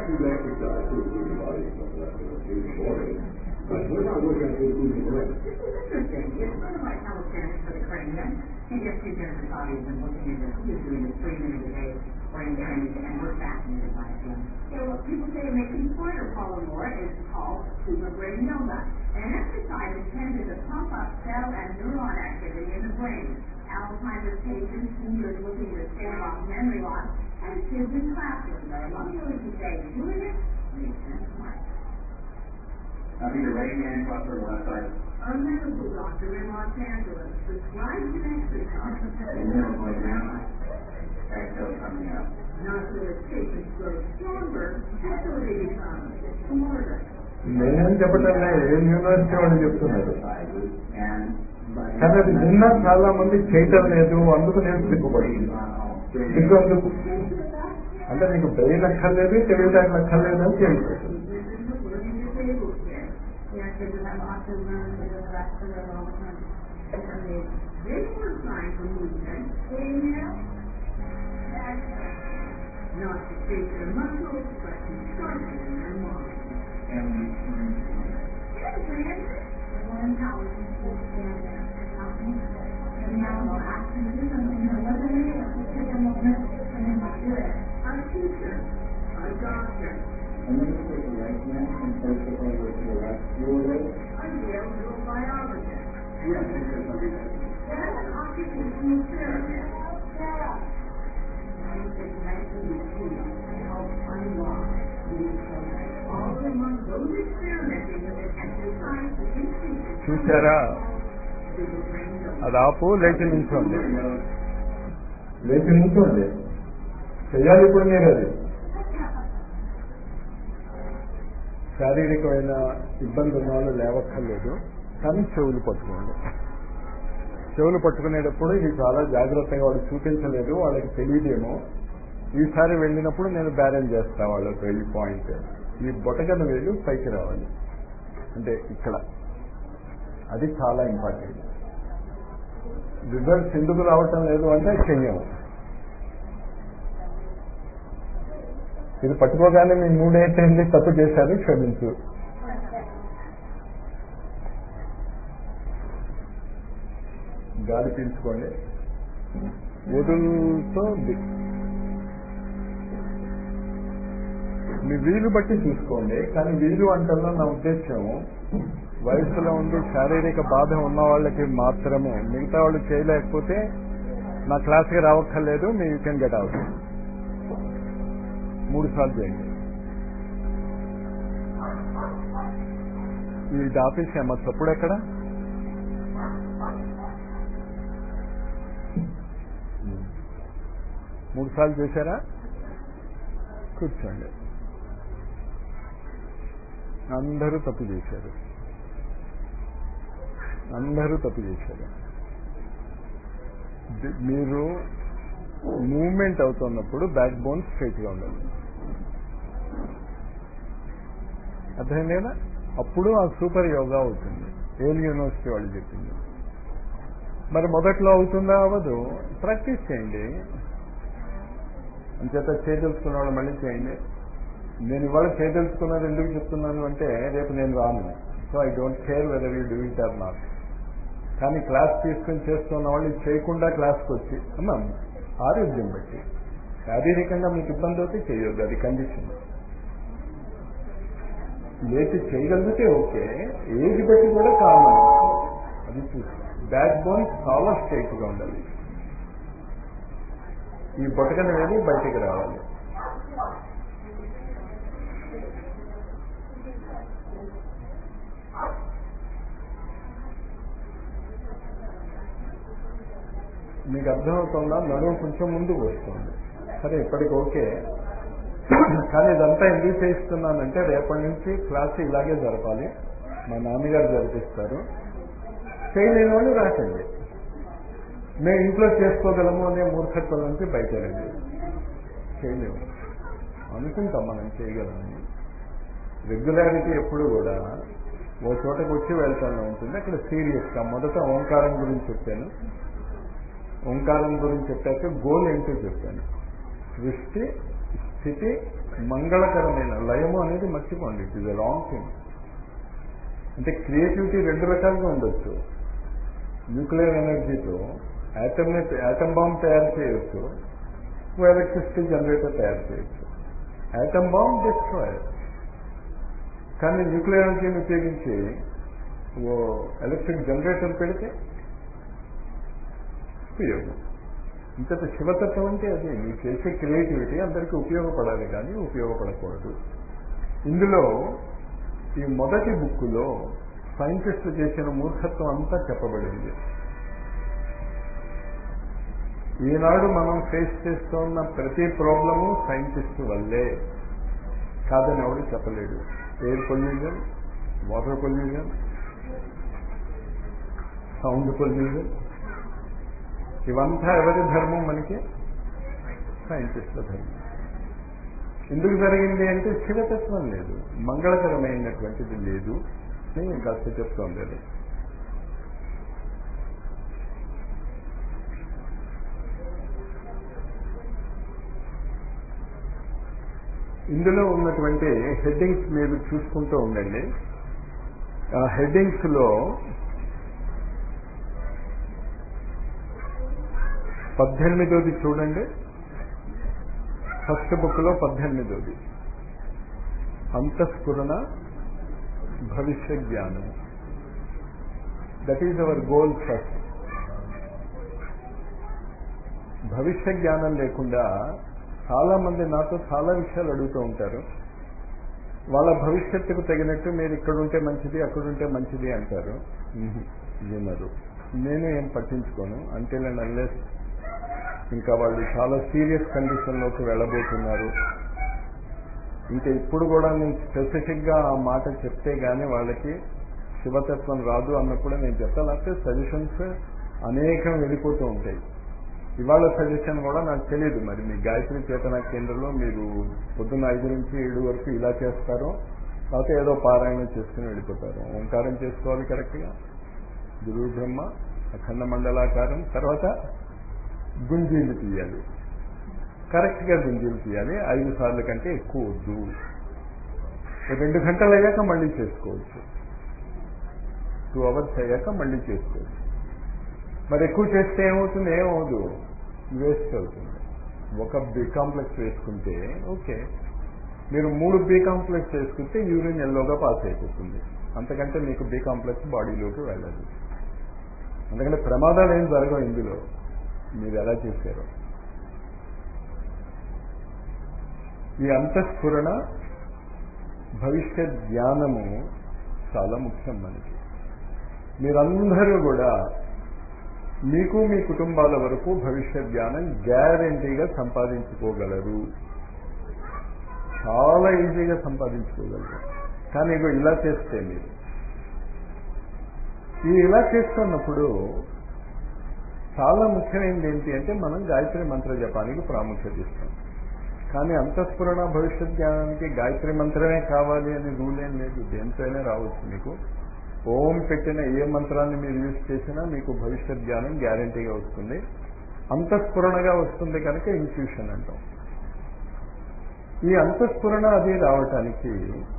to exercise to improve the body, but that's what it's boring. But what about working on improving the brain? This is interesting. It's sort of like calisthenics for the cranium. You get two different bodies and looking at it, who's doing it three minutes a day brain training and we're fascinated by it. Yeah, well, people say it makes them smarter, Paula Moore. It's called super brain yoga. And an exercise intended to pump up cell and neuron activity in the brain. Alzheimer's patients, seniors looking to stave off memory loss, and kids in classrooms are among those who say doing it makes them smart. I'll be the right hand butler left side. A medical doctor in Los Angeles prescribes an exercise. Inhale going down. Exhale coming up. Not so that patients grow stronger, but so they become smarter. నేనేం చెప్పటంలే ఏ university వాళ్ళు చెప్తున్నారు Exercises and కానీ అది విన్నా చాలా మంది చేయటం లేదు అందుకు నేను సిగ్గుపడుతుంది సిగ్గు అందుకు అంటే నీకు బ్రెయిన్ అక్కర్లేదు తెలివితేటలు అక్కర్లేదు అని తెలియదు Learning disabled kids. Yeah, kids that have autism and they do that for their all the time. And they, they were trying for movement. Inhale. Exhale. Not to shape their muscles, but to sharpen their mind. and One hour before stand there. And now I'll ask you to do something that wasn't me, or to take a moment, and then I'll do it. A teacher, a doctor, and then you take the right hand and place it over to the left shoulder. a Yale biologist, Yes, this is something that then an occupational therapist. Life is nicely routine to help unlock these children. All among those experimenting with an exercise to increase చూసారా super brain development. అది ఆపు లేచి నిల్చోండి లేచి నిల్చోండి చెయ్యాలి ఇప్పుడు మీరు అది శారీరకమైన ఇబ్బంది ఉన్న వాళ్ళు లేవక్కర్లేదు కానీ చెవులు పట్టుకోండి చెవులు పట్టుకునేటప్పుడు ఇది చాలా జాగ్రత్తగా వాళ్ళు చూపించలేదు వాళ్ళకి తెలియదేమో ఈసారి వెళ్ళినప్పుడు నేను బ్యారెన్ చేస్తా వాళ్ళతో ఈ పాయింట్ ఈ బొటకన వేలు పైకి రావాలి అంటే ఇక్కడ అది చాలా ఇంపార్టెంట్ రిజల్ట్స్ ఎందుకు రావటం లేదు అంటే చెయ్యము ఇది పట్టుకోగానే మీ మూడైతే తప్పు చేశారు క్షమించు గాలి పీల్చుకోండి వదులుతో ది- మీ వీలు బట్టి చూసుకోండి కానీ వీలు అంటల్లో నా ఉద్దేశం వయసులో ఉండి శారీరక బాధ ఉన్న వాళ్ళకి మాత్రమే మిగతా వాళ్ళు చేయలేకపోతే నా క్లాస్కి రావక్కర్లేదు మీ యూ కెన్ గెట్ అవుట్ మూడు సార్లు చేయండి ఈ ఆఫీస్ ఏమో చప్పుడు ఎక్కడ మూడు సార్లు చేశారా కూర్చోండి అందరూ తప్పు చేశారు అందరూ తప్పు చేశారు ది- మీరు మూమెంట్ అవుతున్నప్పుడు బ్యాక్ బోన్ స్ట్రైట్ గా ఉండాలి అర్థమైంది కదా అప్పుడు ఆ సూపర్ యోగా అవుతుంది ఏల్ యూనివర్సిటీ వాళ్ళు చెప్పింది మరి మొదట్లో అవుతుందా అవ్వదు ప్రాక్టీస్ చేయండి అంచేత చేయదలుచుకున్న వాళ్ళు మళ్ళీ చేయండి నేను ఇవాళ చేయదలుచుకున్నది ఎందుకు చెప్తున్నాను అంటే రేపు నేను రాను so I don't care whether you do it or not కానీ క్లాస్ తీసుకుని చేస్తున్న వాళ్ళు ఇది చేయకుండా క్లాస్కి వచ్చి అమ్మా ఆరోగ్యం బట్టి శారీరకంగా మీకు ఇబ్బంది అవుతే చేయొద్దు అది కండిషన్ లేచి చేయగలిగితే ఓకే ఏజ్ బట్టి కూడా కావాలి అది చూసి బ్యాక్ బోన్ చాలా స్ట్రైట్ గా ఉండాలి ఈ బొటకన వేలి బయటికి రావాలి మీకు అర్థమవుతుందా నడుము కొంచెం ముందుకు వస్తుంది సరే ఇప్పటికి ఓకే కానీ ఇదంతా ఎందుకు చేయిస్తున్నానంటే రేపటి నుంచి క్లాస్ ఇలాగే జరపాలి మా నాన్నగారు జరిపిస్తారు చేయలేని వాళ్ళు రాకండి మేము ఇంట్లో చేసుకోగలము అనే మూర్ఖత్వం నుంచి బయటరండి చేయలేము అనుకుంటాం మనం చేయగలమని రెగ్యులారిటీ ఎప్పుడు కూడా ఓ చోటకు వచ్చి వెళ్తానే ఉంటుంది అక్కడ సీరియస్గా మొదట ఓంకారం గురించి చెప్పాను ఓంకారం గురించి చెప్పాక గోల్ ఏంటో చెప్పాను సృష్టి స్థితి మంగళకరమైన లయము అనేది మర్చిపోండి it is a wrong thing అంటే క్రియేటివిటీ రెండు రకాలుగా ఉండొచ్చు న్యూక్లియర్ ఎనర్జీతో యాటమ్ని యాటమ్ బాంబ్ తయారు చేయొచ్చు ఓ ఎలక్ట్రిసిటీ జనరేటర్ తయారు చేయొచ్చు యాటమ్ బాంబ్ డిస్ట్రాయర్ కానీ న్యూక్లియర్ ఎనర్జీని ఉపయోగించి ఓ ఎలక్ట్రిక్ జనరేటర్ పెడితే ఉపయోగం ఇంతటి శివతత్వం అంటే అది మీరు చేసే క్రియేటివిటీ అందరికీ ఉపయోగపడాలి కానీ ఉపయోగపడకూడదు ఇందులో ఈ మొదటి బుక్కులో సైంటిస్టులు చేసిన మూర్ఖత్వం అంతా చెప్పబడింది ఈనాడు మనం ఫేస్ చేస్తున్న ప్రతి ప్రాబ్లము సైంటిస్ట్ వల్లే కాదని ఎవడు చెప్పలేడు air pollution water pollution sound pollution ఇవంతా ఎవరి ధర్మం మనకి సైంటిస్టుల ధర్మం ఎందుకు జరిగింది అంటే శివతత్వం లేదు మంగళకరమైనటువంటిది లేదు అని కాస్త చెప్తోంది అది ఇందులో ఉన్నటువంటి హెడ్డింగ్స్ మీరు చూసుకుంటూ ఉండండి ఆ హెడ్డింగ్స్ లో పద్దెనిమిదోది చూడండి ఫస్ట్ బుక్ లో పద్దెనిమిదోది అంతఃస్ఫురణ భవిష్య జ్ఞానం that is our goal first భవిష్య జ్ఞానం లేకుండా చాలా మంది నాతో చాలా విషయాలు అడుగుతూ ఉంటారు వాళ్ళ భవిష్యత్తుకు తగినట్టు మీరు ఇక్కడ ఉంటే మంచిది అక్కడ ఉంటే మంచిది అంటారు వినరు నేను ఏం పట్టించుకోను అంటే నేను అన్లెస్ ఇంకా వాళ్ళు చాలా సీరియస్ కండిషన్లోకి వెళ్ళబోతున్నారు ఇంకా ఇప్పుడు కూడా నేను స్పెసిఫిక్గా ఆ మాట చెప్తే గానీ వాళ్ళకి శివతత్వం రాదు అన్నప్పుడు నేను చెప్తాను లేకపోతే సజెషన్స్ అనేకం వెళ్ళిపోతూ ఉంటాయి ఇవాళ సజెషన్ కూడా నాకు తెలియదు మరి మీ గాయత్రి చేతన కేంద్రంలో మీరు పొద్దున్న ఐదు నుంచి ఏడు వరకు ఇలా చేస్తారో లేకపోతే ఏదో పారాయణం చేసుకుని వెళ్ళిపోతారు ఓంకారం చేసుకోవాలి కరెక్ట్గా గురువు బ్రహ్మ అఖండ మండలాకారం తర్వాత గుంజీలు తీయాలి కరెక్ట్గా గుంజీలు తీయాలి ఐదు సార్లు కంటే ఎక్కువ వద్దు రెండు గంటలు అయ్యాక మళ్ళీ చేసుకోవచ్చు టూ అవర్స్ అయ్యాక మళ్ళీ చేసుకోవచ్చు మరి ఎక్కువ చేస్తే ఏమవుతుంది ఏమవుదు వేస్ట్ అవుతుంది ఒక బి కాంప్లెక్స్ వేసుకుంటే ఓకే మీరు మూడు బి కాంప్లెక్స్ వేసుకుంటే యూరిన్ ఎల్లోగా పాస్ అయిపోతుంది అంతకంటే మీకు బి కాంప్లెక్స్ బాడీలోకి వెళ్ళదు ఎందుకంటే ప్రమాదాలు ఏం జరగవు ఇందులో మీరు ఎలా చేశారో ఈ అంతఃస్ఫురణ భవిష్యత్ జ్ఞానము చాలా ముఖ్యం మనకి మీరందరూ కూడా మీకు మీ కుటుంబాల వరకు భవిష్యత్ జ్ఞానం గ్యారంటీగా సంపాదించుకోగలరు చాలా ఈజీగా సంపాదించుకోగలరు కానీ ఇగో ఇలా చేస్తే మీరు ఈ ఇలా చేస్తున్నప్పుడు చాలా ముఖ్యమైనది ఏంటి అంటే మనం గాయత్రి మంత్ర జపానికి ప్రాముఖ్యత ఇస్తాం కానీ అంతఃస్ఫురణ భవిష్యత్ జ్ఞానానికి గాయత్రి మంత్రమే కావాలి అని రూల్ ఏం లేదు దేంతోనే రావచ్చు మీకు ఓం పెట్టిన ఏ మంత్రాన్ని మీరు యూజ్ చేసినా మీకు భవిష్యత్ జ్ఞానం గ్యారంటీగా వస్తుంది అంతఃస్ఫురణగా వస్తుంది కనుక ఇన్ఫ్యూషన్ అంటాం ఈ అంతఃస్ఫురణ అది రావటానికి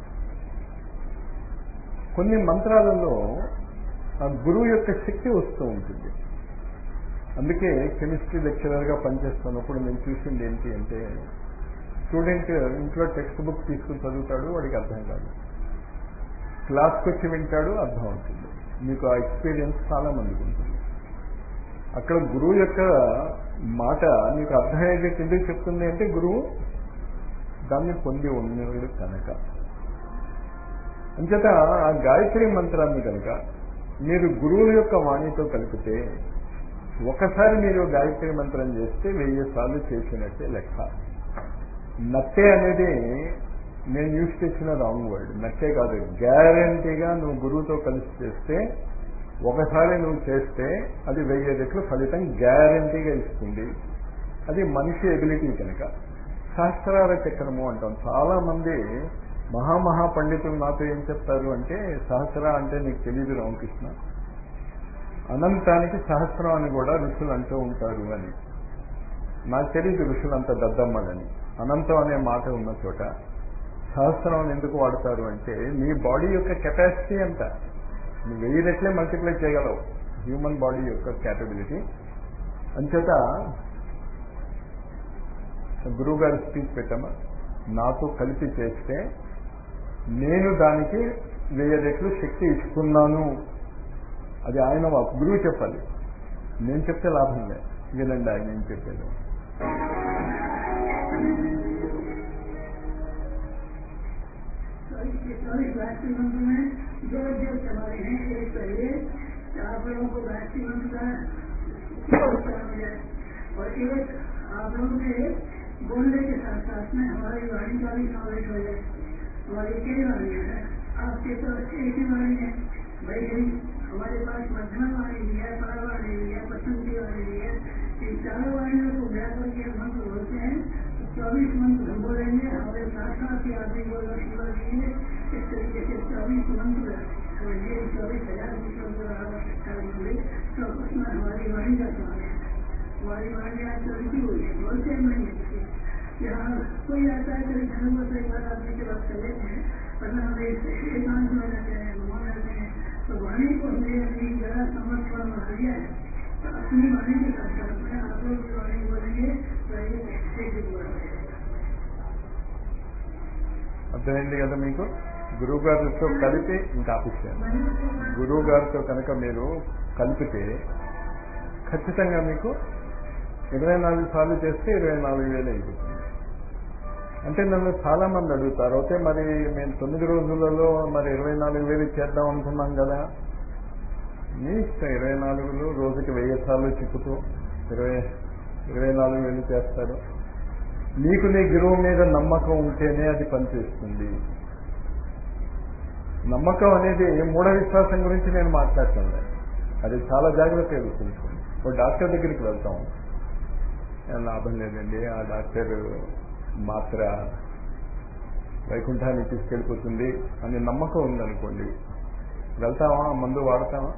కొన్ని మంత్రాలలో ఆ గురువు యొక్క శక్తి వస్తూ ఉంటుంది అందుకే కెమిస్ట్రీ లెక్చరర్గా పనిచేస్తున్నప్పుడు నేను చూసింది ఏంటి అంటే స్టూడెంట్ ఇంట్లో టెక్స్ట్ బుక్ తీసుకుని చదువుతాడు వాడికి అర్థం కాదు క్లాస్కి వచ్చి వింటాడు అర్థం అవుతుంది మీకు ఆ ఎక్స్పీరియన్స్ చాలా మందికి ఉంటుంది అక్కడ గురువు యొక్క మాట మీకు అర్థమయ్యేది ఎందుకు చెప్తుంది అంటే గురువు దాన్ని పొంది ఉన్నవాడు కనుక అంచేత ఆ గాయత్రి మంత్రాన్ని కనుక మీరు గురువుల యొక్క వాణితో కలిపితే ఒకసారి మీరు గాయత్రి మంత్రం చేస్తే వెయ్యి సార్లు చేసినట్టే లెక్క నట్టే అనేది నేను యూజ్ చేసిన రాంగ్ వర్డ్ నట్టే కాదు గ్యారంటీగా నువ్వు గురువుతో కలిసి చేస్తే ఒకసారి నువ్వు చేస్తే అది వెయ్యి రెట్లు ఫలితం గ్యారంటీగా ఇస్తుంది అది మనిషి ఎబిలిటీ కనుక శాస్త్రాల చక్రము అంటాం చాలా మంది మహామహా పండితులు నాతో ఏం చెప్తారు అంటే సహస్ర అంటే నీకు తెలియదు రామకృష్ణ అనంతానికి సహస్రం అని కూడా ఋషులు అంటూ ఉంటారు అని నాకు తెలియదు ఋషులు అంత దద్దమ్మలని అనంతం అనే మాట ఉన్న చోట సహస్రం అని ఎందుకు వాడతారు అంటే మీ బాడీ యొక్క కెపాసిటీ ఎంత నువ్వు వెయ్యి రెట్లే మల్టిప్లై చేయగలవు హ్యూమన్ బాడీ యొక్క క్యాపబిలిటీ అంచేత గురువు గారి స్పీచ్ పెట్టామా నాతో కలిపి చేస్తే నేను దానికి వెయ్యి రెట్లు శక్తి ఇస్తున్నాను అది ఆయన వాక్. గురువు చెప్పాలి నేను చెప్తే లాభం లేదు వినండి ఆయన ఏం చెప్పాడు चौबीस राष्ट्रीय मंत्र में जो जो हमारे हैं एक पहले आप लोगों को राष्ट्रीय मंत्र का उत्साह मिले और एक आप लोगों के बोलने के साथ साथ में हमारी वाणी का भी नॉलेज हो जाए हमारी कई वाणी है आपके तो एक ही वाणी है भाई भाई हमारे पास मध्यम वाणी भी है परा वाणी भी है पसंद वाणी भी है इन चारों वाणियों को मिला करके मंत्र बोलते हैं चौबीस मंत्र हम बोलेंगे हमारे साथ साथ ही आदमी बोलो शिवा जी ने इस तरीके से चौबीस मंत्र ये चौबीस हजार मंत्र आवश्यकता होंगे तो उसमें हमारी वाणी का सवाल है हमारी वाणी आज चलती हुई है बोलते हम नहीं है यहाँ कोई आता है कभी धर्म से एक बार आदमी के बात कर लेते हैं वरना हम एकांत में रहते हैं मौन रहते हैं तो वाणी को हमने अपनी जरा समर्पण बना दिया है तो अपनी वाणी के साथ साथ में आप लोग जो वाणी बोलेंगे तो ये एक बोला అర్థమైంది కదా మీకు గురువు గారితో కలిపి ఇంకా ఆపిస్తాను గురువు గారితో కనుక మీరు కలిపితే ఖచ్చితంగా మీకు ఇరవై నాలుగు సార్లు చేస్తే ఇరవై నాలుగు వేలు అయిపోతుంది అంటే నన్ను చాలా మంది అడుగుతారు అయితే మరి మేము తొమ్మిది రోజులలో మరి ఇరవై నాలుగు వేలు చేద్దాం అనుకున్నాం కదా మీ ఇష్టం ఇరవై నాలుగులో రోజుకి వెయ్యి సార్లు చిక్కుతూ ఇరవై ఇరవై నాలుగు వేలు చేస్తారు నీకు నీ గురువు మీద నమ్మకం ఉంటేనే అది పనిచేస్తుంది నమ్మకం అనేది మూఢ విశ్వాసం గురించి నేను మాట్లాడతాను అది చాలా జాగ్రత్తగా గుర్తుంచుకోండి ఒక డాక్టర్ దగ్గరికి వెళ్తాం ఏం లాభం లేదండి ఆ డాక్టర్ మాత్ర వైకుంఠానికి తీసుకెళ్ళిపోతుంది అనే నమ్మకం ఉందనుకోండి వెళ్తామా మందు వాడతామా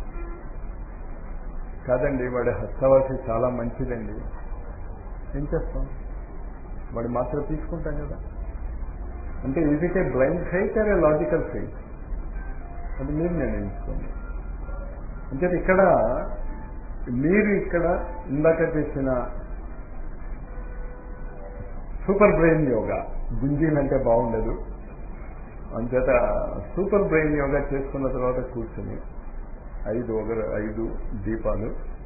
కాదండి వాడి హస్తవాసి చాలా మంచిదండి ఏం చేస్తాం వాడు మాత్రం తీసుకుంటాం కదా అంటే ఇది ఏ బ్లైండ్ ఫెయిత్ అరే లాజికల్ ఫెయిత్ అది మీరు నిర్ణయించుకోండి అంటే ఇక్కడ మీరు ఇక్కడ ఇందాక చేసిన సూపర్ బ్రెయిన్ యోగా గుంజీలంటే బాగుండదు అంచేత సూపర్ బ్రెయిన్ యోగా చేసుకున్న తర్వాత కూర్చొని ఐదు ఒక ఐదు దీపాలు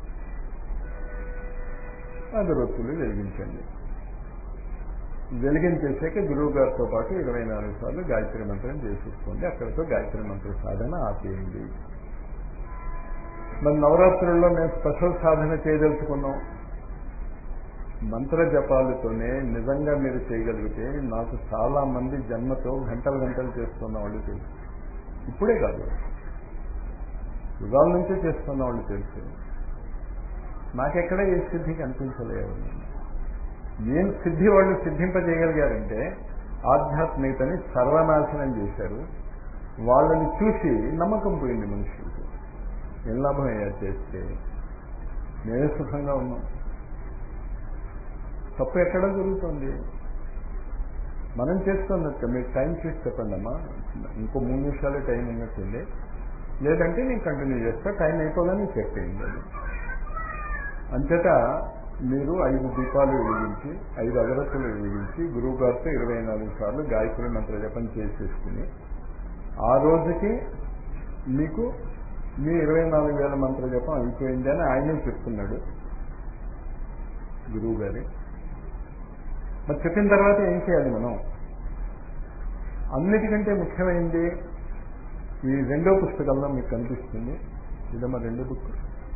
అగరొత్తులు వెలిగించండి వెలిగించేసాక గురువు గారితో పాటు ఇరవై నాలుగు సార్లు గాయత్రి మంత్రం చేసేసుకోండి అక్కడితో గాయత్రి మంత్ర సాధన ఆపేయండి మన నవరాత్రుల్లో మేము స్పెషల్ సాధన చేయదలుచుకున్నాం మంత్ర జపాలతోనే నిజంగా మీరు చేయగలిగితే నాకు చాలా మంది జన్మతో గంటలు గంటలు చేస్తున్న వాళ్ళు తెలుసు ఇప్పుడే కాదు యుగాల నుంచే చేస్తున్న వాళ్ళు తెలుసు నాకెక్కడ ఏ సిద్ధి కనిపించలేదు ఏం సిద్ధి వాళ్ళు సిద్ధింపజేయగలిగారంటే ఆధ్యాత్మికతని సర్వనాశనం చేశారు వాళ్ళని చూసి నమ్మకం పోయింది మనుషులకు ఏం లాభం అయ్యా చేస్తే మేమే సుఖంగా ఉన్నాం తప్పు ఎక్కడ జరుగుతుంది మనం చేస్తున్నట్టు మీరు టైం చూసి చెప్పండి అమ్మా ఇంకో మూడు నిమిషాలు టైం ఉన్నట్టుంది లేదంటే నేను కంటిన్యూ చేస్తా టైం అయిపోగానే చెప్పేయండి అది అంతటా మీరు ఐదు దీపాలు వెలిగించి ఐదు అగరత్తులు వెలిగించి గురువు గారితో ఇరవై నాలుగు సార్లు గాయత్రి మంత్ర జపం చేసేసుకుని ఆ రోజుకి మీకు మీ ఇరవై నాలుగు వేల మంత్ర జపం అయిపోయింది అని ఆయనే చెప్తున్నాడు గురువు గారి మరి చెప్పిన తర్వాత ఏం చేయాలి మనం అన్నిటికంటే ముఖ్యమైనది ఈ రెండో పుస్తకంలో మీకు కనిపిస్తుంది ఇదమ్మా రెండో బుక్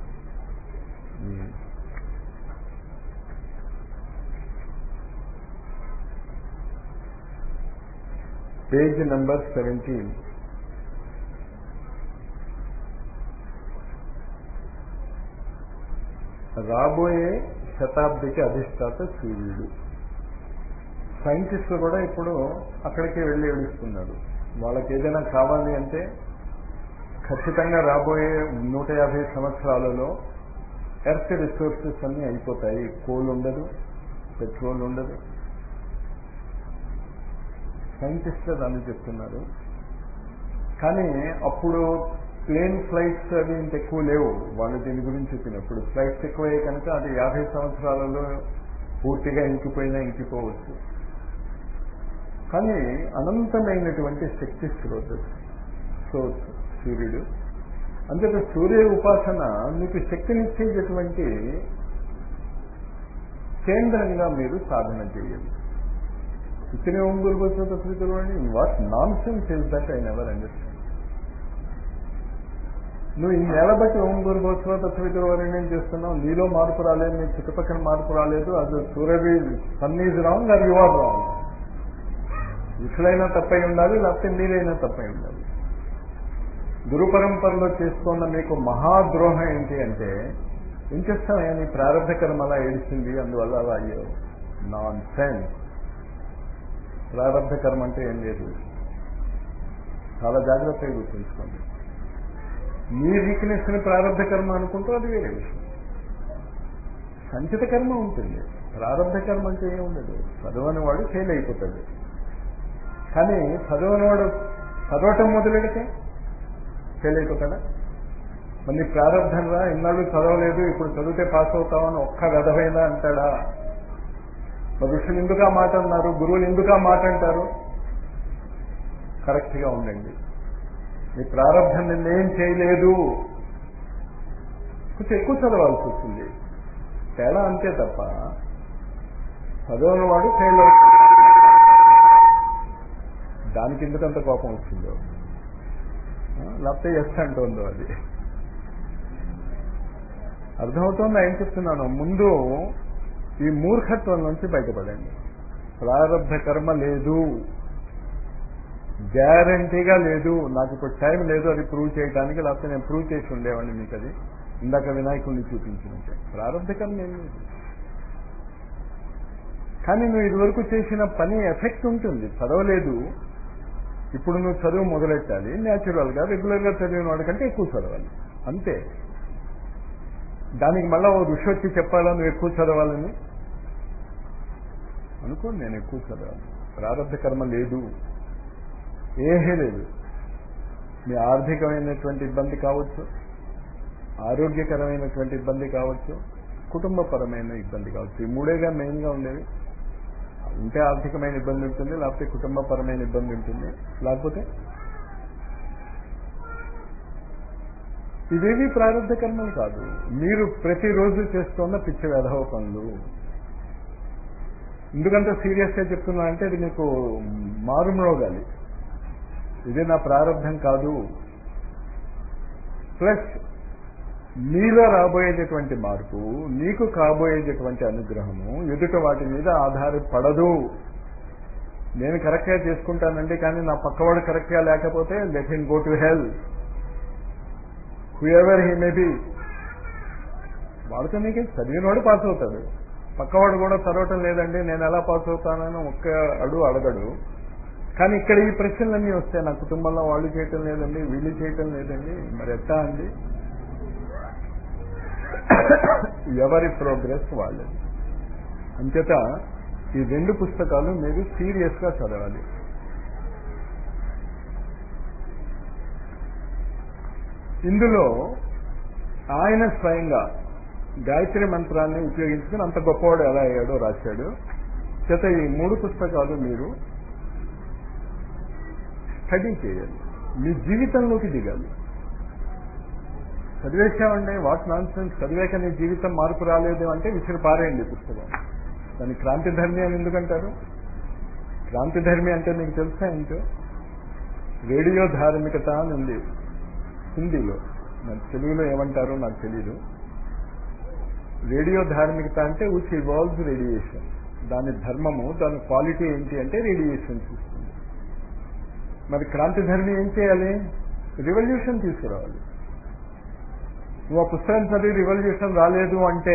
పేజ్ నంబర్ సెవెంటీన్ రాబోయే శతాబ్దికి అధిష్టాత సూర్యుడు సైంటిస్టులు కూడా ఇప్పుడు అక్కడికి వెళ్ళి ఏడుస్తున్నారు వాళ్ళకి ఏదైనా కావాలి అంటే ఖచ్చితంగా రాబోయే నూట యాభై సంవత్సరాలలో ఎర్త్ రిసోర్సెస్ అన్నీ అయిపోతాయి కోల్ ఉండదు పెట్రోల్ ఉండదు సైంటిస్టులు దాన్ని చెప్తున్నారు కానీ అప్పుడు ప్లేన్ ఫ్లైట్స్ అవి ఇంత ఎక్కువ లేవు వాళ్ళు దీని గురించి చెప్పినప్పుడు ఫ్లైట్స్ ఎక్కువయ్యాయి కనుక అది యాభై సంవత్సరాలలో పూర్తిగా ఇంకిపోయినా ఇంకిపోవచ్చు కానీ అనంతమైనటువంటి శక్తి స్రోతస్ సోర్స్ సూర్యుడు అందుకే సూర్య ఉపాసన మీకు శక్తినిచ్చేటటువంటి కేంద్రంగా మీరు సాధన చేయాలి ఇతనే ఓం గురుగోత్సవ తత్వితులు అని what nonsense is that I never understand నువ్వు ఈ నెల బట్టి ఓం గురుగోత్సవ తత్వితులు వర్ణం చేస్తున్నావు నీలో మార్పు రాలేదు నీ చుట్టుపక్కల మార్పు రాలేదు అది సూర్యవి సన్ ఈజ్ రాంగ్ అది యువర్ రాంగ్ ఇసులైనా తప్పై ఉండాలి లేకపోతే మీరైనా తప్పై ఉండాలి గురు పరంపరలో చేస్తున్న మీకు మహాద్రోహం ఏంటి అంటే ఏం చేస్తామయ్యా నీ ప్రారంభ కర్మ అలా ఏడిచింది అందువల్ల అలా అయ్యో నాన్ సెన్స్ ప్రారంభ కర్మ అంటే ఏం లేదు చాలా జాగ్రత్తగా గుర్తుంచుకోండి మీ వీక్నెస్ ని ప్రారంభ కర్మ అనుకుంటూ అది వేరే విషయం సంచిత కర్మ ఉంటుంది ప్రారంభ కర్మ అంటే ఏం ఉండదు చదవని వాడు ఫెయిల్ అయిపోతాడు కానీ చదవని వాడు చదవటం మొదలెడితే ఫెయిల్ అయిపోతాడా మళ్ళీ ప్రారంభం రా ఇన్నాళ్ళు చదవలేదు ఇప్పుడు చదివితే పాస్ అవుతామని ఒక్క విధమైనా అంటాడా ఋషులు ఎందుకు ఆ మాట అన్నారు గురువులు ఎందుకు ఆ మాట అంటారు కరెక్ట్గా ఉండండి మీ ప్రారంభం నిన్నేం చేయలేదు కొంచెం ఎక్కువ చదవాల్సి వస్తుంది తేడా అంతే తప్ప చదవని వాడు ఫెయిల్ అవుతాడు దానికి ఎందుకంత కోపం వచ్చిందో లేకపోతే ఎస్ అంటుందో అది అర్థమవుతోంది ఏం చెప్తున్నాను ముందు ఈ మూర్ఖత్వం నుంచి బయటపడండి ప్రారంభ కర్మ లేదు గ్యారంటీగా లేదు నాకు ఇప్పుడు టైం లేదు అది ప్రూవ్ చేయడానికి లేకపోతే నేను ప్రూవ్ చేసి ఉండేవాడిని మీకు అది ఇందాక వినాయకుడిని చూపించినట్టే ప్రారంభ కర్మ ఏం లేదు కానీ నువ్వు ఇదివరకు చేసిన పని ఎఫెక్ట్ ఉంటుంది చదవలేదు ఇప్పుడు నువ్వు చదువు మొదలెట్టాలి న్యాచురల్ గా రెగ్యులర్ గా చదివిన వాడికంటే ఎక్కువ చదవాలి అంతే దానికి మళ్ళా ఓ ఋషి వచ్చి చెప్పాలా నువ్వు ఎక్కువ చదవాలని అనుకో నేను ఎక్కువ చదవాలి ప్రారంభ కర్మ లేదు ఏహే లేదు మీ ఆర్థికమైనటువంటి ఇబ్బంది కావచ్చు ఆరోగ్యకరమైనటువంటి ఇబ్బంది కావచ్చు కుటుంబపరమైన ఇబ్బంది కావచ్చు ఈ మూడేగా మెయిన్గా ఉండేవి ఉంటే ఆర్థికమైన ఇబ్బంది ఉంటుంది లేకపోతే కుటుంబపరమైన ఇబ్బంది ఉంటుంది లేకపోతే ఇవేవి ప్రారంభ కర్మలు కాదు మీరు ప్రతిరోజు చేస్తున్న పిచ్చి వెధవ పనులు ఎందుకంత సీరియస్గా చెప్తున్నా అంటే ఇది మీకు మారుమ్రోగాలి ఇది నా ప్రారంభం కాదు ప్లస్ మీలో రాబోయేటటువంటి మార్పు నీకు కాబోయేటటువంటి అనుగ్రహము ఎదుట వాటి మీద ఆధారపడదు నేను కరెక్ట్గా చేసుకుంటానండి కానీ నా పక్కవాడు కరెక్ట్గా లేకపోతే let him go to hell whoever he may be వాడితో నీకే చదివినవాడు పాస్ అవుతాడు పక్కవాడు కూడా చదవటం లేదండి నేను ఎలా పాస్ అవుతానని ఒక్క అడుగు అడగడు కానీ ఇక్కడ ఈ ప్రశ్నలన్నీ వస్తాయి నా కుటుంబంలో వాళ్ళు చేయటం లేదండి వీళ్ళు చేయటం లేదండి మరి ఎట్టా అండి ఎవరి ప్రోగ్రెస్ వాళ్ళది అంచేత ఈ రెండు పుస్తకాలు మీరు సీరియస్ గా చదవాలి ఇందులో ఆయన స్వయంగా గాయత్రి మంత్రాన్ని ఉపయోగించుకుని అంత గొప్పవాడు ఎలా అయ్యాడో రాశాడు చేత ఈ మూడు పుస్తకాలు మీరు స్టడీ చేయాలి మీ జీవితంలోకి దిగాలి చదివేశామండి వాట్ నాన్ సెన్స్ చదివాక నీ జీవితం మార్పు రాలేదు అంటే విసిరి పారేయండి పుస్తకం దాన్ని క్రాంతి ధర్మి అని ఎందుకంటారు క్రాంతి ధర్మి అంటే మీకు తెలుసా ఏంటో రేడియో ధార్మికత అని ఉంది హిందీలో నాకు తెలుగులో ఏమంటారో నాకు తెలియదు రేడియో ధార్మికత అంటే విచ్ ఇవాల్వ్స్ రేడియేషన్ దాని ధర్మము దాని క్వాలిటీ ఏంటి అంటే రేడియేషన్ ఇస్తుంది మరి క్రాంతి ధర్మి ఏం చేయాలి రివల్యూషన్ తీసుకురావాలి నువ్వు ఆ పుస్తకం చదివి రివల్యూషన్ రాలేదు అంటే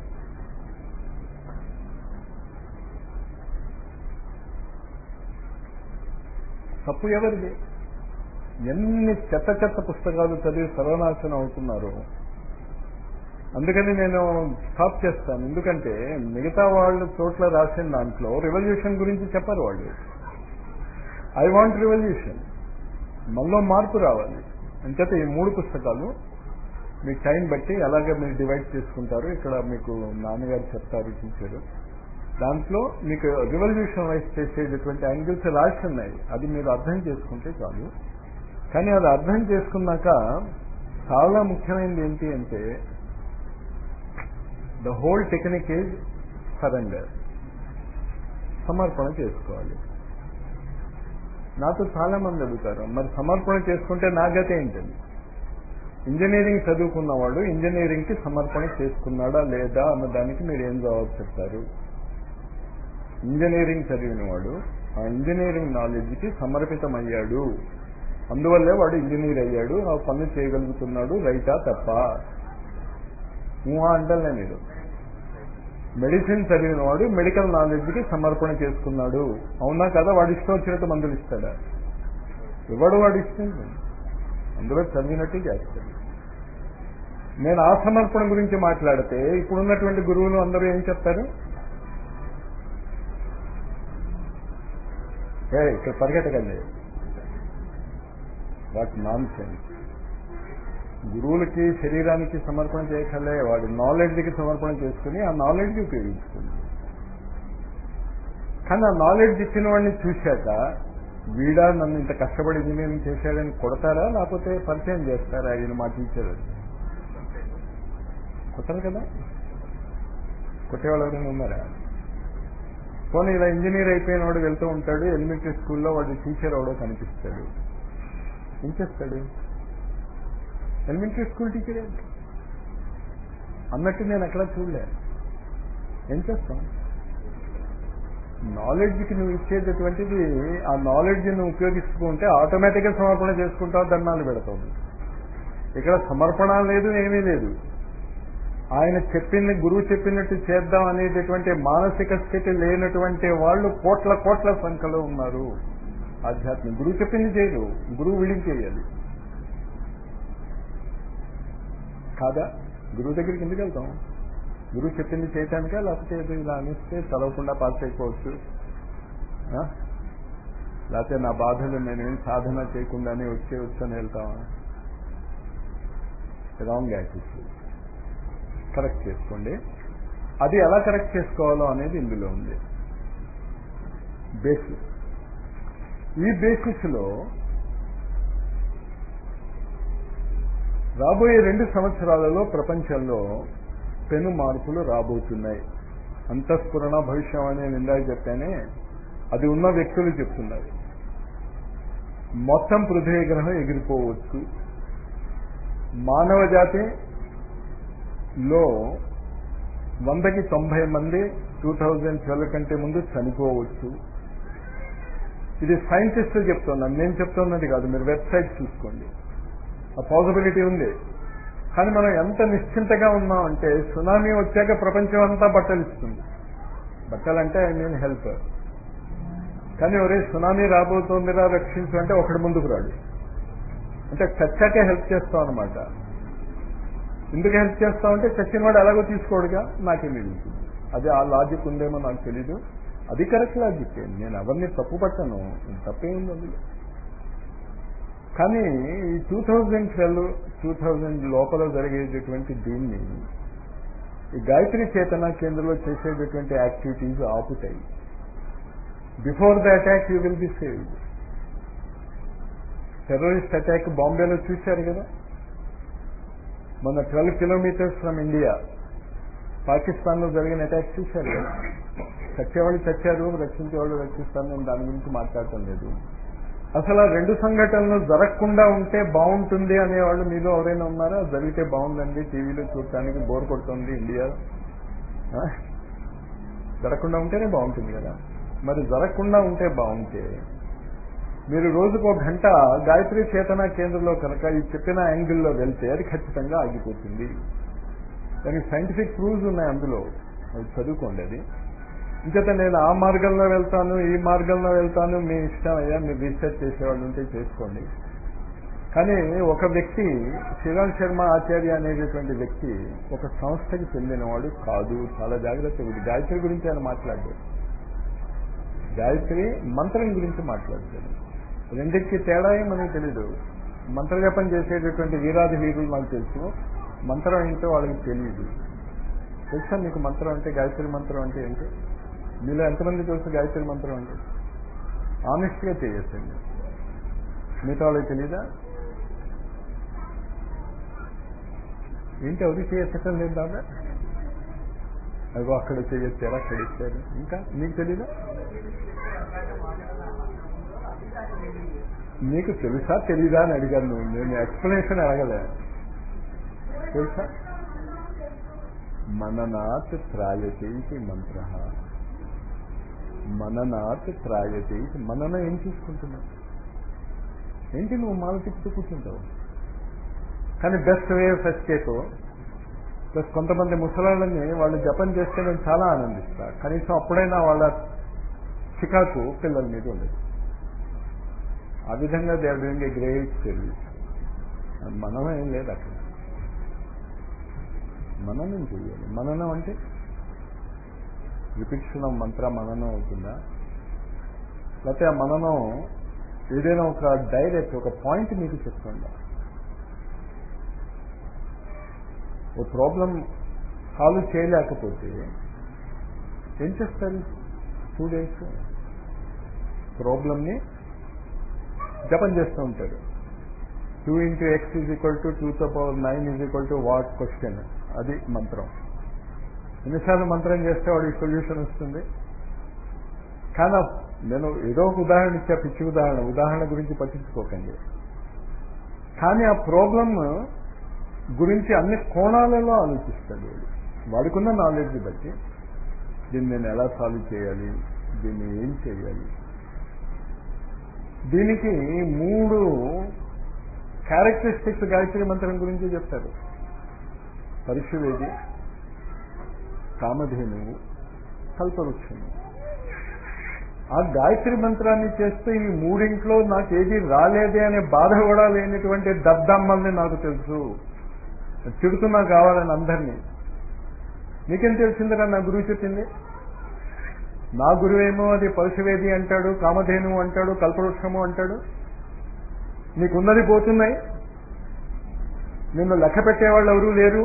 తప్పు ఎవరిది ఎన్ని చెత్త చెత్త పుస్తకాలు చదివి సర్వనాశనం అవుతున్నారు అందుకని నేను స్టాప్ చేస్తాను ఎందుకంటే మిగతా వాళ్ళు చోట్ల రాసిన దాంట్లో రివల్యూషన్ గురించి చెప్పరు వాళ్ళు ఐ వాంట్ రివల్యూషన్ మనలో మార్పు రావాలి అంచేత ఈ మూడు పుస్తకాలు మీ టైం బట్టి ఎలాగ మీరు డివైడ్ చేసుకుంటారు ఇక్కడ మీకు నాన్నగారు చెప్తారు టీచరు దాంట్లో మీకు రివల్యూషన్ వైజ్ చేసేటటువంటి యాంగిల్స్ రాసి ఉన్నాయి అది మీరు అర్థం చేసుకుంటే చాలు కానీ అది అర్థం చేసుకున్నాక చాలా ముఖ్యమైనది ఏంటి అంటే the whole technique is surrender సమర్పణ చేసుకోవాలి నాతో చాలా మంది అడుగుతారు మరి సమర్పణ చేసుకుంటే నా గత ఏంటండి ఇంజనీరింగ్ చదువుకున్నవాడు ఇంజనీరింగ్ కి సమర్పణ చేసుకున్నాడా లేదా అన్న దానికి మీరు ఏం జవాబు చెప్తారు ఇంజనీరింగ్ చదివిన వాడు ఆ ఇంజనీరింగ్ నాలెడ్జ్ కి సమర్పితమయ్యాడు అందువల్లే వాడు ఇంజనీర్ అయ్యాడు ఆ పనులు చేయగలుగుతున్నాడు రైటా తప్ప ఊహా అంటలే మీరు మెడిసిన్ చదివిన వాడు మెడికల్ నాలెడ్జ్ కి సమర్పణ చేసుకున్నాడు అవునా కదా వాడు ఇష్టం వచ్చినట్టు మందులు ఇస్తాడా ఇవ్వడు వాడు ఇష్టం అందులో చదివినట్టు చేస్తాడు నేను ఆ సమర్పణ గురించి మాట్లాడితే ఇప్పుడున్నటువంటి గురువులు అందరూ ఏం చెప్తారు ఏ ఇక్కడ పరిగెట్టకండి వాట్ నాన్ సెన్స్ గురువులకి శరీరానికి సమర్పణ చేయకలే వాడి నాలెడ్జ్కి సమర్పణ చేసుకుని ఆ నాలెడ్జ్ ఉపయోగించుకుంది కానీ ఆ నాలెడ్జ్ ఇచ్చిన వాడిని చూశాక వీడా నన్ను ఇంత కష్టపడి ఇంజనీరింగ్ చేశాడని కొడతారా లేకపోతే పరిచయం చేస్తారా ఈయన మా టీచర్ అని? కొట్టరు కదా కొట్టేవాళ్ళు ఎవరైనా ఉన్నారా పోనీ ఇలా ఇంజనీర్ అయిపోయిన వాడు వెళ్తూ ఉంటాడు ఎలిమెంటరీ స్కూల్లో వాడు టీచర్ అవడో కనిపిస్తాడు ఏం చేస్తాడు ఎలిమెంటరీ స్కూల్ టీచర్ ఏంటి అన్నట్టు నేను ఎక్కడా చూడలే ఏం చేస్తాం నాలెడ్జ్కి నువ్వు ఇచ్చేటటువంటిది ఆ నాలెడ్జ్ నువ్వు ఉపయోగిస్తుంటే ఆటోమేటిక్గా సమర్పణ చేసుకుంటావు దండాలు పెడతావు ఇక్కడ సమర్పణ లేదు ఏమీ లేదు ఆయన చెప్పింది గురువు చెప్పినట్టు చేద్దాం అనేటటువంటి మానసిక స్థితి లేనటువంటి వాళ్ళు కోట్ల కోట్ల సంఖ్యలో ఉన్నారు ఆధ్యాత్మిక గురువు చెప్పింది చేయరు గురువు విడికి చేయాలి కాదా గురువు దగ్గరికి ఎందుకు వెళ్తాం గురువు చెప్పింది చేయటానికా లేకపోతే ఏదో ఇలా అనిస్తే చదవకుండా పాస్ అయిపోవచ్చు ఆ? లేకపోతే నా బాధలు నేనేం సాధన చేయకుండానే వచ్చేయచ్చు అని వెళ్తామా రాంగ్ యాటిట్యూడ్ కరెక్ట్ చేసుకోండి అది ఎలా కరెక్ట్ చేసుకోవాలో అనేది ఇందులో ఉంది బేసిస్ ఈ బేసిస్ లో రాబోయే రెండు సంవత్సరాలలో ప్రపంచంలో పెను మార్పులు రాబోతున్నాయి అంతఃస్ఫురణ భవిష్యం అని నేను ఇందాక చెప్పానే అది ఉన్న వ్యక్తులు చెప్తున్నారు మొత్తం పృథ్వీ గ్రహం ఎగిరిపోవచ్చు మానవ జాతి లో వందకి తొంభై మంది టూ థౌజండ్ ట్వెల్వ్ కంటే ముందు చనిపోవచ్చు ఇది సైంటిస్టులు చెప్తున్నాను నేను చెప్తున్నది కాదు మీరు వెబ్సైట్ చూసుకోండి ఆ పాసిబిలిటీ ఉంది కానీ మనం ఎంత నిశ్చింతగా ఉన్నామంటే సునామీ వచ్చాక ప్రపంచం అంతా బట్టలు ఇస్తుంది బట్టలంటే ఐ మీన్ హెల్ప్ కానీ ఒరే సునామీ రాబోతోందిరా రక్షించు అంటే ఒకటి ముందుకు రాడు అంటే చచ్చాకే హెల్ప్ చేస్తాం అనమాట ఎందుకు హెల్ప్ చేస్తామంటే చచ్చిన వాడు ఎలాగో తీసుకోడుగా నాకే మిగులుతుంది అది ఆ లాజిక్ ఉందేమో నాకు తెలీదు అది కరెక్ట్ లాజిక్ నేను ఎవరిని తప్పు పట్టను తప్పేముంది అందులో కానీ ఈ two thousand twelve two thousand లోపల జరిగేటటువంటి దీన్ని ఈ గాయత్రి చేతన కేంద్రంలో చేసేటటువంటి యాక్టివిటీస్ ఆపుతాయి before the attack you will be saved terrorist attack బాంబేలో చూశారు కదా మొన్న twelve kilometres from India Pakistan లో జరిగిన అటాక్ చూశారు కదా చచ్చేవాళ్ళు చచ్చారు రక్షించేవాళ్ళు రక్షిస్తారు నేను దాని గురించి మాట్లాడటం లేదు అసలు ఆ రెండు సంఘటనలు జరగకుండా ఉంటే బాగుంటుంది అనేవాళ్ళు మీలో ఎవరైనా ఉన్నారా జరిగితే బాగుందండి టీవీలో చూడటానికి బోర్ కొడుతుంది ఇండియా ఆ? జరగకుండా ఉంటేనే బాగుంటుంది కదా మరి జరగకుండా ఉంటే బాగుంటే మీరు రోజుకు ఒక గంట గాయత్రి చేతన కేంద్రంలో కనుక ఈ చెప్పిన యాంగిల్లో వెళ్తే అది ఖచ్చితంగా ఆగిపోతుంది దానికి సైంటిఫిక్ ప్రూవ్స్ ఉన్నాయి అందులో అది చదువుకోండి అది ఇంకైతే నేను ఆ మార్గంలో వెళ్తాను ఈ మార్గంలో వెళ్తాను మీ ఇష్టం అయ్యా మీరు రీసెర్చ్ చేసేవాళ్ళు ఉంటే చేసుకోండి కానీ ఒక వ్యక్తి శ్రీరామ్ శర్మ ఆచార్య అనేటటువంటి వ్యక్తి ఒక సంస్థకి చెందినవాడు కాదు చాలా జాగ్రత్తగా ఉంది గాయత్రి గురించి ఆయన మాట్లాడాడు గాయత్రి మంత్రం గురించి మాట్లాడుతాడు రెండింటికి తేడా ఏం మనకి తెలీదు మంత్రజపం చేసేటటువంటి వీరాది వీరులు నాకు తెలుసు మంత్రం ఏంటో వాళ్ళకి తెలియదు తెలుసా మీకు మంత్రం అంటే గాయత్రి మంత్రం అంటే ఏంటి మీలో ఎంతమంది తెలుసు గాయత్రి మంత్రం అంటే ఆనెస్ట్గా చేయొచ్చండి మిగతా వాళ్ళకి తెలీదా ఏంటి ఎవరు చేయొచ్చటం లేదు దాదా అదిగో అక్కడ చేయొచ్చారు అక్కడ ఇచ్చారు ఇంకా మీకు తెలీదా నీకు తెలుసా తెలీదా అని అడిగాను నువ్వు నేను ఎక్స్ప్లెనేషన్ అడగలే తెలుసా మననాత్ త్రాయతే ఇది మంత్ర మననాత్ త్రాయతే ఇది మనన ఏం చూసుకుంటున్నావు ఏంటి నువ్వు మాల తిప్పుతూ కూర్చుంటావు కానీ best way of escape plus కొంతమంది ముసలాళ్ళని వాళ్ళు జపం చేస్తే నేను చాలా ఆనందిస్తా కనీసం అప్పుడైనా వాళ్ళ చికాకు పిల్లల మీద ఉండదు ఆ విధంగా they are doing a great service మననం ఏం లేదు అక్కడ మననం చేయాలి మననం అంటే రిపిక్షన్ ఆఫ్ మంత్ర మననం అవుతుందా లేకపోతే ఆ మననం ఏదైనా ఒక డైరెక్ట్ ఒక పాయింట్ మీకు చెప్తుందా ఓ ప్రాబ్లం సాల్వ్ చేయలేకపోతే ఏం చేస్తారు టూ డేస్ ప్రాబ్లమ్ని జపం చేస్తూ ఉంటారు two into X is equal to two తో power nine is equal to what question అది మంత్రం ఎన్నిసార్లు మంత్రం చేస్తే వాడికి సొల్యూషన్ వస్తుంది కానీ నేను ఏదో ఒక ఉదాహరణ ఇచ్చా పిచ్చి ఉదాహరణ ఉదాహరణ గురించి పట్టించుకోకండి కానీ ఆ ప్రాబ్లమ్ గురించి అన్ని కోణాలలో ఆలోచిస్తాడు వాడు వాడికున్న నాలెడ్జ్ బట్టి దీన్ని నేను ఎలా సాల్వ్ చేయాలి దీన్ని ఏం చేయాలి దీనికి మూడు క్యారెక్టరిస్టిక్స్ గాయత్రి మంత్రం గురించి చెప్తారు పరుషువేది కామధేనువు కల్పవృక్షము ఆ గాయత్రి మంత్రాన్ని చేస్తే ఈ మూడింట్లో నాకు ఏది రాలేదే అనే బాధ కూడా లేనటువంటి దద్దమ్మల్ని నాకు తెలుసు తిడుతున్నా కావాలని అందరినీ నీకేం తెలిసిందిరా నా గురువు చెప్పింది నా గురువేమో అది పరుషవేది అంటాడు కామధేను అంటాడు కల్పవృక్షము అంటాడు నీకున్నది పోతున్నాయి నిన్ను లెక్క పెట్టేవాళ్ళు ఎవరూ లేరు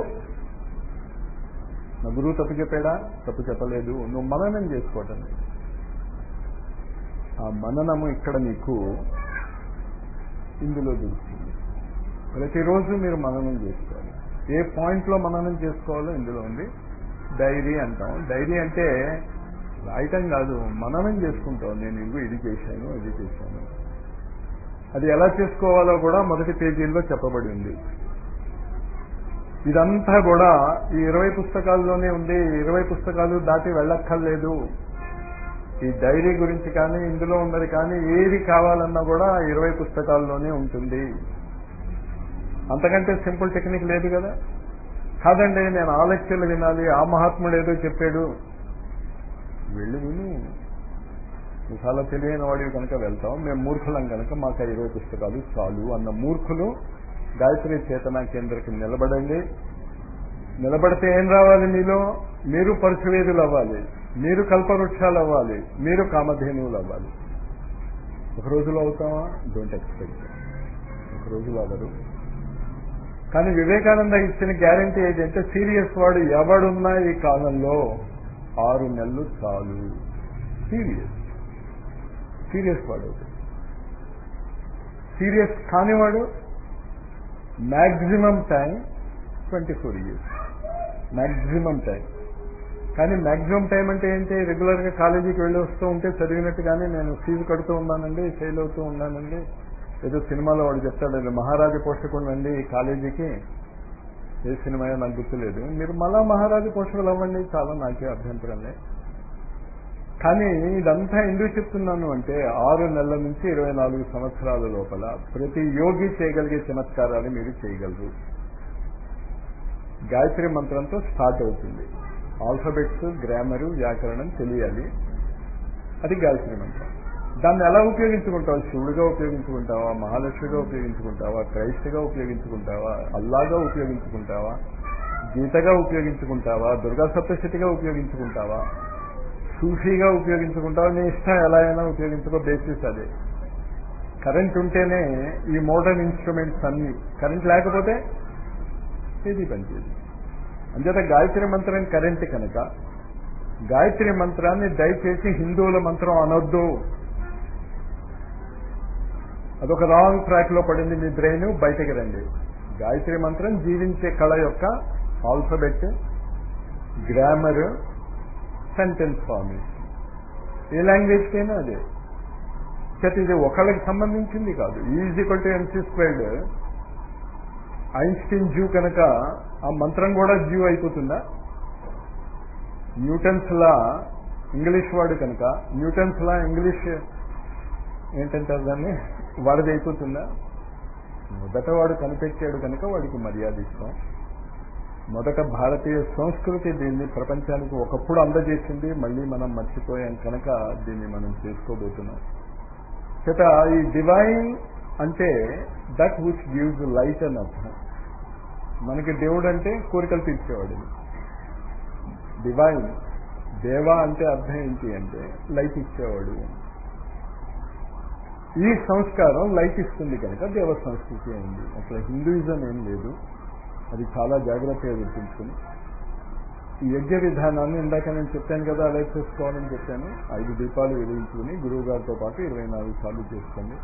నా గురువు తప్పు చెప్పాడా తప్పు చెప్పలేదు నువ్వు మననం చేసుకోవటం ఆ మననము ఇక్కడ నీకు ఇందులో దొరుకుతుంది ప్రతిరోజు మీరు మననం చేసుకోవాలి ఏ పాయింట్లో మననం చేసుకోవాలో ఇందులో ఉంది డైరీ అంటాం డైరీ అంటే రాయటం కాదు మననం చేసుకుంటాం నేను ఇవి ఇది చేశాను ఇది చేశాను అది ఎలా చేసుకోవాలో కూడా మొదటి పేజీల్లో చెప్పబడి ఉంది ఇదంతా కూడా ఈ ఇరవై పుస్తకాల్లోనే ఉంది ఇరవై పుస్తకాలు దాటి వెళ్ళక్కర్లేదు ఈ డైరీ గురించి కానీ ఇందులో ఉన్నది కానీ ఏది కావాలన్నా కూడా ఇరవై పుస్తకాల్లోనే ఉంటుంది అంతకంటే సింపుల్ టెక్నిక్ లేదు కదా కాదండి నేను ఆ లెక్చర్లు వినాలి ఆ మహాత్ముడు ఏదో చెప్పాడు వెళ్ళి విని నువ్వు చాలా తెలియని వాడివి కనుక వెళ్తాం మేము మూర్ఖులం కనుక మాకు ఆ ఇరవై పుస్తకాలు చాలు అన్న మూర్ఖులు గాయత్రి చేతన కేంద్రకి నిలబడండి నిలబడితే ఏం రావాలి మీలో మీరు పరుషవేదులు అవ్వాలి మీరు కల్పవృక్షాలు అవ్వాలి మీరు కామధేనువులు అవ్వాలి ఒక రోజులో అవుతామా డోంట్ ఎక్స్పెక్ట్ ఒక రోజులో అవ్వరు కానీ వివేకానంద ఇచ్చిన గ్యారంటీ ఏంటంటే సీరియస్ వాడు ఎవడున్నా ఈ కాలంలో ఆరు నెలలు చాలు సీరియస్ సీరియస్ వాడు సీరియస్ కానివాడు maximum time twenty four years maximum time కానీ మ్యాక్సిమం టైం అంటే ఏంటి రెగ్యులర్గా కాలేజీకి వెళ్ళి వస్తూ ఉంటే చదివినట్టుగానే నేను ఫీజు కడుతూ ఉన్నానండి ఫెయిల్ అవుతూ ఉన్నానండి ఏదో సినిమాలో వాడు చెప్తాడు మహారాజు పోషకుడు అండి ఈ కాలేజీకి ఏ సినిమా నాకు గుర్తులేదు మీరు మళ్ళా మహారాజు పోషకులు అవ్వండి చాలా నాకే అభ్యంతరం లేదు కానీ ఇదంతా ఎందుకు చెప్తున్నాను అంటే ఆరు నెలల నుంచి ఇరవై నాలుగు సంవత్సరాల లోపల ప్రతి యోగి చేయగలిగే చమత్కారాలు మీరు చేయగలరు గాయత్రి మంత్రంతో స్టార్ట్ అవుతుంది ఆల్ఫబెట్స్ గ్రామరు వ్యాకరణం తెలియాలి అది గాయత్రి మంత్రం దాన్ని ఎలా ఉపయోగించుకుంటావా శివుడిగా ఉపయోగించుకుంటావా మహాలక్ష్మిగా ఉపయోగించుకుంటావా క్రైస్తగా ఉపయోగించుకుంటావా అల్లాగా ఉపయోగించుకుంటావా గీతగా ఉపయోగించుకుంటావా దుర్గా సప్తశతిగా ఉపయోగించుకుంటావా సూఫీగా ఉపయోగించుకుంటావు నీ ఇష్టం ఎలా అయినా ఉపయోగించుకో బేసిస్ అదే కరెంట్ ఉంటేనే ఈ మోడర్న్ ఇన్స్ట్రుమెంట్స్ అన్ని కరెంట్ లేకపోతే ఏది పనిచేయదు అంచేత గాయత్రి మంత్రం కరెంట్ కనుక గాయత్రి మంత్రాన్ని దయచేసి హిందువుల మంత్రం అనొద్దు అదొక రాంగ్ ట్రాక్ లో పడింది మీ బ్రెయిన్ బయటకు రండి గాయత్రి మంత్రం జీవించే కళ యొక్క ఆల్ఫబెట్ గ్రామర్ సెంటెన్స్ ఫార్మేషన్ ఏ లాంగ్వేజ్కైనా అదే చేత ఇది ఒకళ్ళకి సంబంధించింది కాదు is equal to MC squared Einstein Jew కనుక ఆ మంత్రం కూడా జ్యూ అయిపోతుందా న్యూటన్స్ లా ఇంగ్లీష్ వాడు కనుక న్యూటన్స్ లా ఇంగ్లీష్ ఏంటంటారు దాన్ని వాడిది అయిపోతుందా మొదట వాడు కనిపెట్టాడు కనుక వాడికి మర్యాద ఇస్తాం మొదట భారతీయ సంస్కృతి దీన్ని ప్రపంచానికి ఒకప్పుడు అందజేసింది మళ్ళీ మనం మర్చిపోయాం కనుక దీన్ని మనం చేసుకోబోతున్నాం చేత ఈ డివైన్ అంటే దట్ విచ్ గివ్స్ లైట్ అని అర్థం మనకి దేవుడు అంటే కోరికలు తీర్చేవాడు డివైన్ దేవ అంటే అర్థం ఏంటి అంటే లైట్ ఇచ్చేవాడు ఈ సంస్కారం లైట్ ఇస్తుంది కనుక దేవ సంస్కృతి అయింది అసలు హిందూయిజం ఏం లేదు అది చాలా జాగ్రత్తగా గుర్తుంచుకుని ఈ యజ్ఞ విధానాన్ని ఇందాక నేను చెప్పాను కదా అలా చేసుకోవాలని చెప్పాను ఐదు దీపాలు వెలిగించుకుని గురువు గారితో పాటు ఇరవై నాలుగు సార్లు చేసుకోండి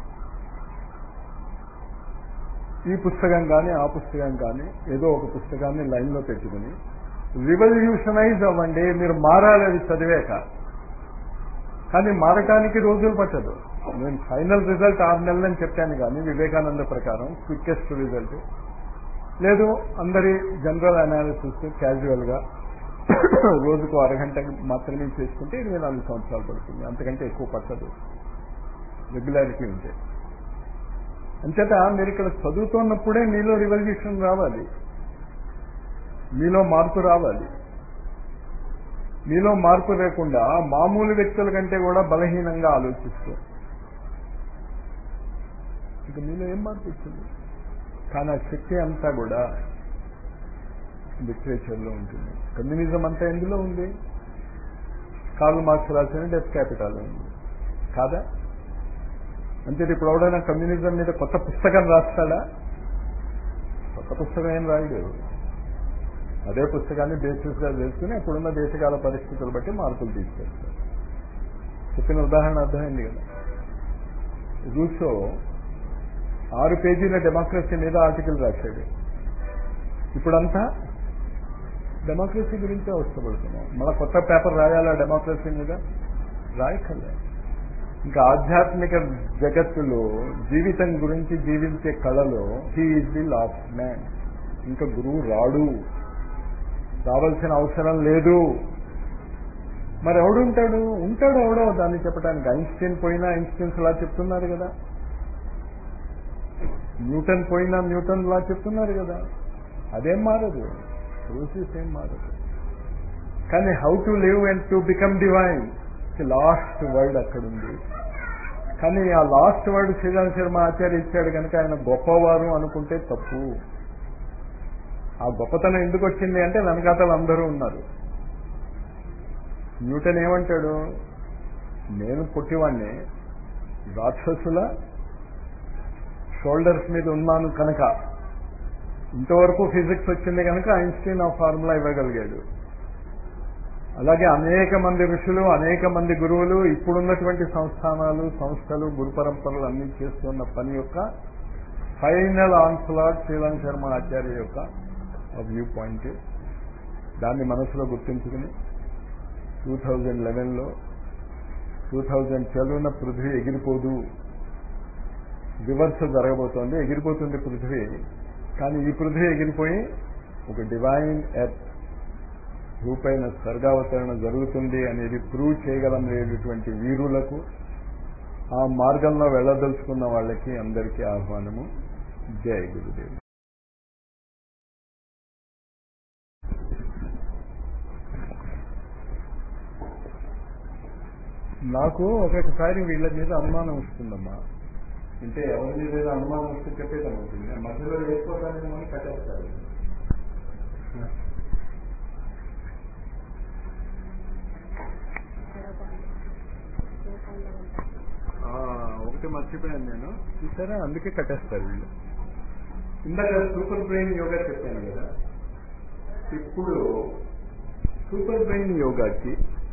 ఈ పుస్తకం కానీ ఆ పుస్తకం కానీ ఏదో ఒక పుస్తకాన్ని లైన్లో పెట్టుకుని రివల్యూషనైజ్ అవ్వండి మీరు మారాలి అది చదివాక కానీ మారటానికి రోజులు పట్టదు నేను ఫైనల్ రిజల్ట్ ఆరు నెలలని చెప్పాను కానీ వివేకానంద ప్రకారం క్విక్కెస్ట్ రిజల్ట్ లేదు అందరి జనరల్ అనాలిసిస్ క్యాజువల్ గా రోజుకు అరగంట మాత్రమే చేసుకుంటే ఇరవై నాలుగు సంవత్సరాలు పడుతుంది అంతకంటే ఎక్కువ పట్టదు రెగ్యులారిటీ ఉంటే అంచేత మీరు ఇక్కడ చదువుతున్నప్పుడే మీలో రివల్యూషన్ రావాలి మీలో మార్పు రావాలి మీలో మార్పు లేకుండా మామూలు వ్యక్తుల కంటే కూడా బలహీనంగా ఆలోచిస్తూ ఇక మీలో ఏం మార్పు వచ్చింది కానీ ఆ శక్తి అంతా కూడా లిటరేచర్లో ఉంటుంది కమ్యూనిజం అంతా ఎందులో ఉంది కార్ల్ మార్క్స్ రాసిన డెత్ క్యాపిటల్ ఉంది కాదా అంటే ఇప్పుడు ఎవడైనా కమ్యూనిజం మీద కొత్త పుస్తకం రాస్తాడా కొత్త పుస్తకం ఏం రాయడు అదే పుస్తకాన్ని బేసిస్ గా చేసుకుని అప్పుడున్న దేశకాల పరిస్థితులు బట్టి మార్పులు తీసుకొస్తారు చెప్పిన ఉదాహరణ అర్థమైంది కదా రూసో ఆరు పేజీల డెమోక్రసీ మీద ఆర్టికల్ రాశాడు ఇప్పుడంతా డెమోక్రసీ గురించే అవసరపడుతున్నాం మన కొత్త పేపర్ రాయాలా డెమోక్రసీ మీద రాయకలే ఇంకా ఆధ్యాత్మిక జగత్తులో జీవితం గురించి జీవించే కళలో he is the last man ఇంకా గురువు రాడు రావాల్సిన అవసరం లేదు మరి ఎవడుంటాడు ఉంటాడు ఎవడో దాన్ని చెప్పడానికి ఐన్స్టీన్ పోయినా ఐన్స్టీన్స్ లా చెప్తున్నారు కదా న్యూటన్ పోయినా న్యూటన్ లా చెప్తున్నారు కదా అదేం మారదు ప్రోసెస్ ఏం మారదు కానీ how to live and to become divine last word అక్కడుంది కానీ ఆ లాస్ట్ వర్డ్ శ్రీరామ్ శర్మ ఆచార్య ఇచ్చాడు కనుక ఆయన గొప్పవారు అనుకుంటే తప్పు ఆ గొప్పతనం ఎందుకు వచ్చింది అంటే వెనకాతలు అందరూ ఉన్నారు న్యూటన్ ఏమంటాడు నేను పుట్టివాణ్ణి రాక్షసుల షోల్డర్స్ మీద ఉన్నాను కనుక ఇంతవరకు ఫిజిక్స్ వచ్చింది కనుక ఐన్స్టీన్ ఆ ఫార్ములా ఇవ్వగలిగాడు అలాగే అనేక మంది ఋషులు అనేక మంది గురువులు ఇప్పుడున్నటువంటి సంస్థానాలు సంస్థలు గురు పరంపరలు అన్ని చేస్తున్న పని యొక్క ఫైనల్ ఆన్సలాట్ శ్రీరామ్ శర్మ ఆచార్య యొక్క వ్యూ పాయింట్ దాన్ని మనసులో గుర్తించుకుని టూ థౌజండ్ లెవెన్లో టూ థౌజండ్ ట్వెల్వ్న పృథ్వీ ఎగిరిపోదు రివర్స్ జరగబోతోంది ఎగిరిపోతుంది పృథ్వీ కానీ ఈ పృథ్వీ ఎగిరిపోయి ఒక డివైన్ ఎర్త్ రూపైన స్వర్గావతరణ జరుగుతుంది అనేది ప్రూవ్ చేయగలం లేనటువంటి వీరులకు ఆ మార్గంలో వెళ్ళదలుచుకున్న వాళ్ళకి అందరికీ ఆహ్వానము జై గురుదేవ్ నాకు ఒక్కొక్కసారి వీళ్ళ మీద అనుమానం వస్తుందమ్మా అంటే ఎవరి మీద ఏదో అనుమానం వస్తే చెప్పేటం అవుతుంది మధ్యలో వేసుకోవడానికి మనం కట్టేస్తారు ఆ, ఒకటి మర్చిపోయాను నేను చూసారా అందుకే కట్టేస్తారు వీళ్ళు ఇందాక సూపర్ బ్రెయిన్ యోగా చెప్పాను కదా ఇప్పుడు సూపర్ బ్రెయిన్ యోగాకి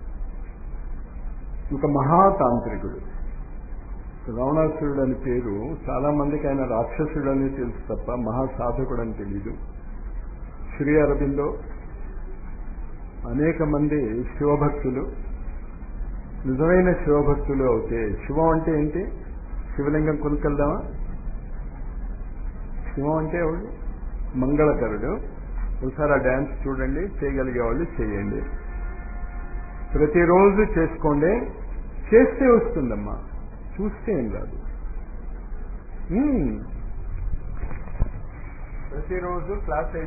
ఒక మహాతాంత్రికుడు రావణాసురుడు అని పేరు చాలా మందికి ఆయన రాక్షసుడు అని తెలుసు తప్ప మహాసాధకుడు అని తెలీదు శ్రీ అరబిందో అనేక మంది శివభక్తులు నిజమైన శివభక్తులు అవుతే శివం అంటే ఏంటి శివలింగం కొనుకెళ్దామా శివం అంటే ఎవడు మంగళకరుడు ఒకసారి ఆ డ్యాన్స్ చూడండి చేయగలిగే వాళ్ళు చేయండి ప్రతిరోజు చేసుకోండి చేస్తే వస్తుందమ్మా చూస్తే ఏం రాదు మ్మ్. ప్రతిరోజు క్లాస్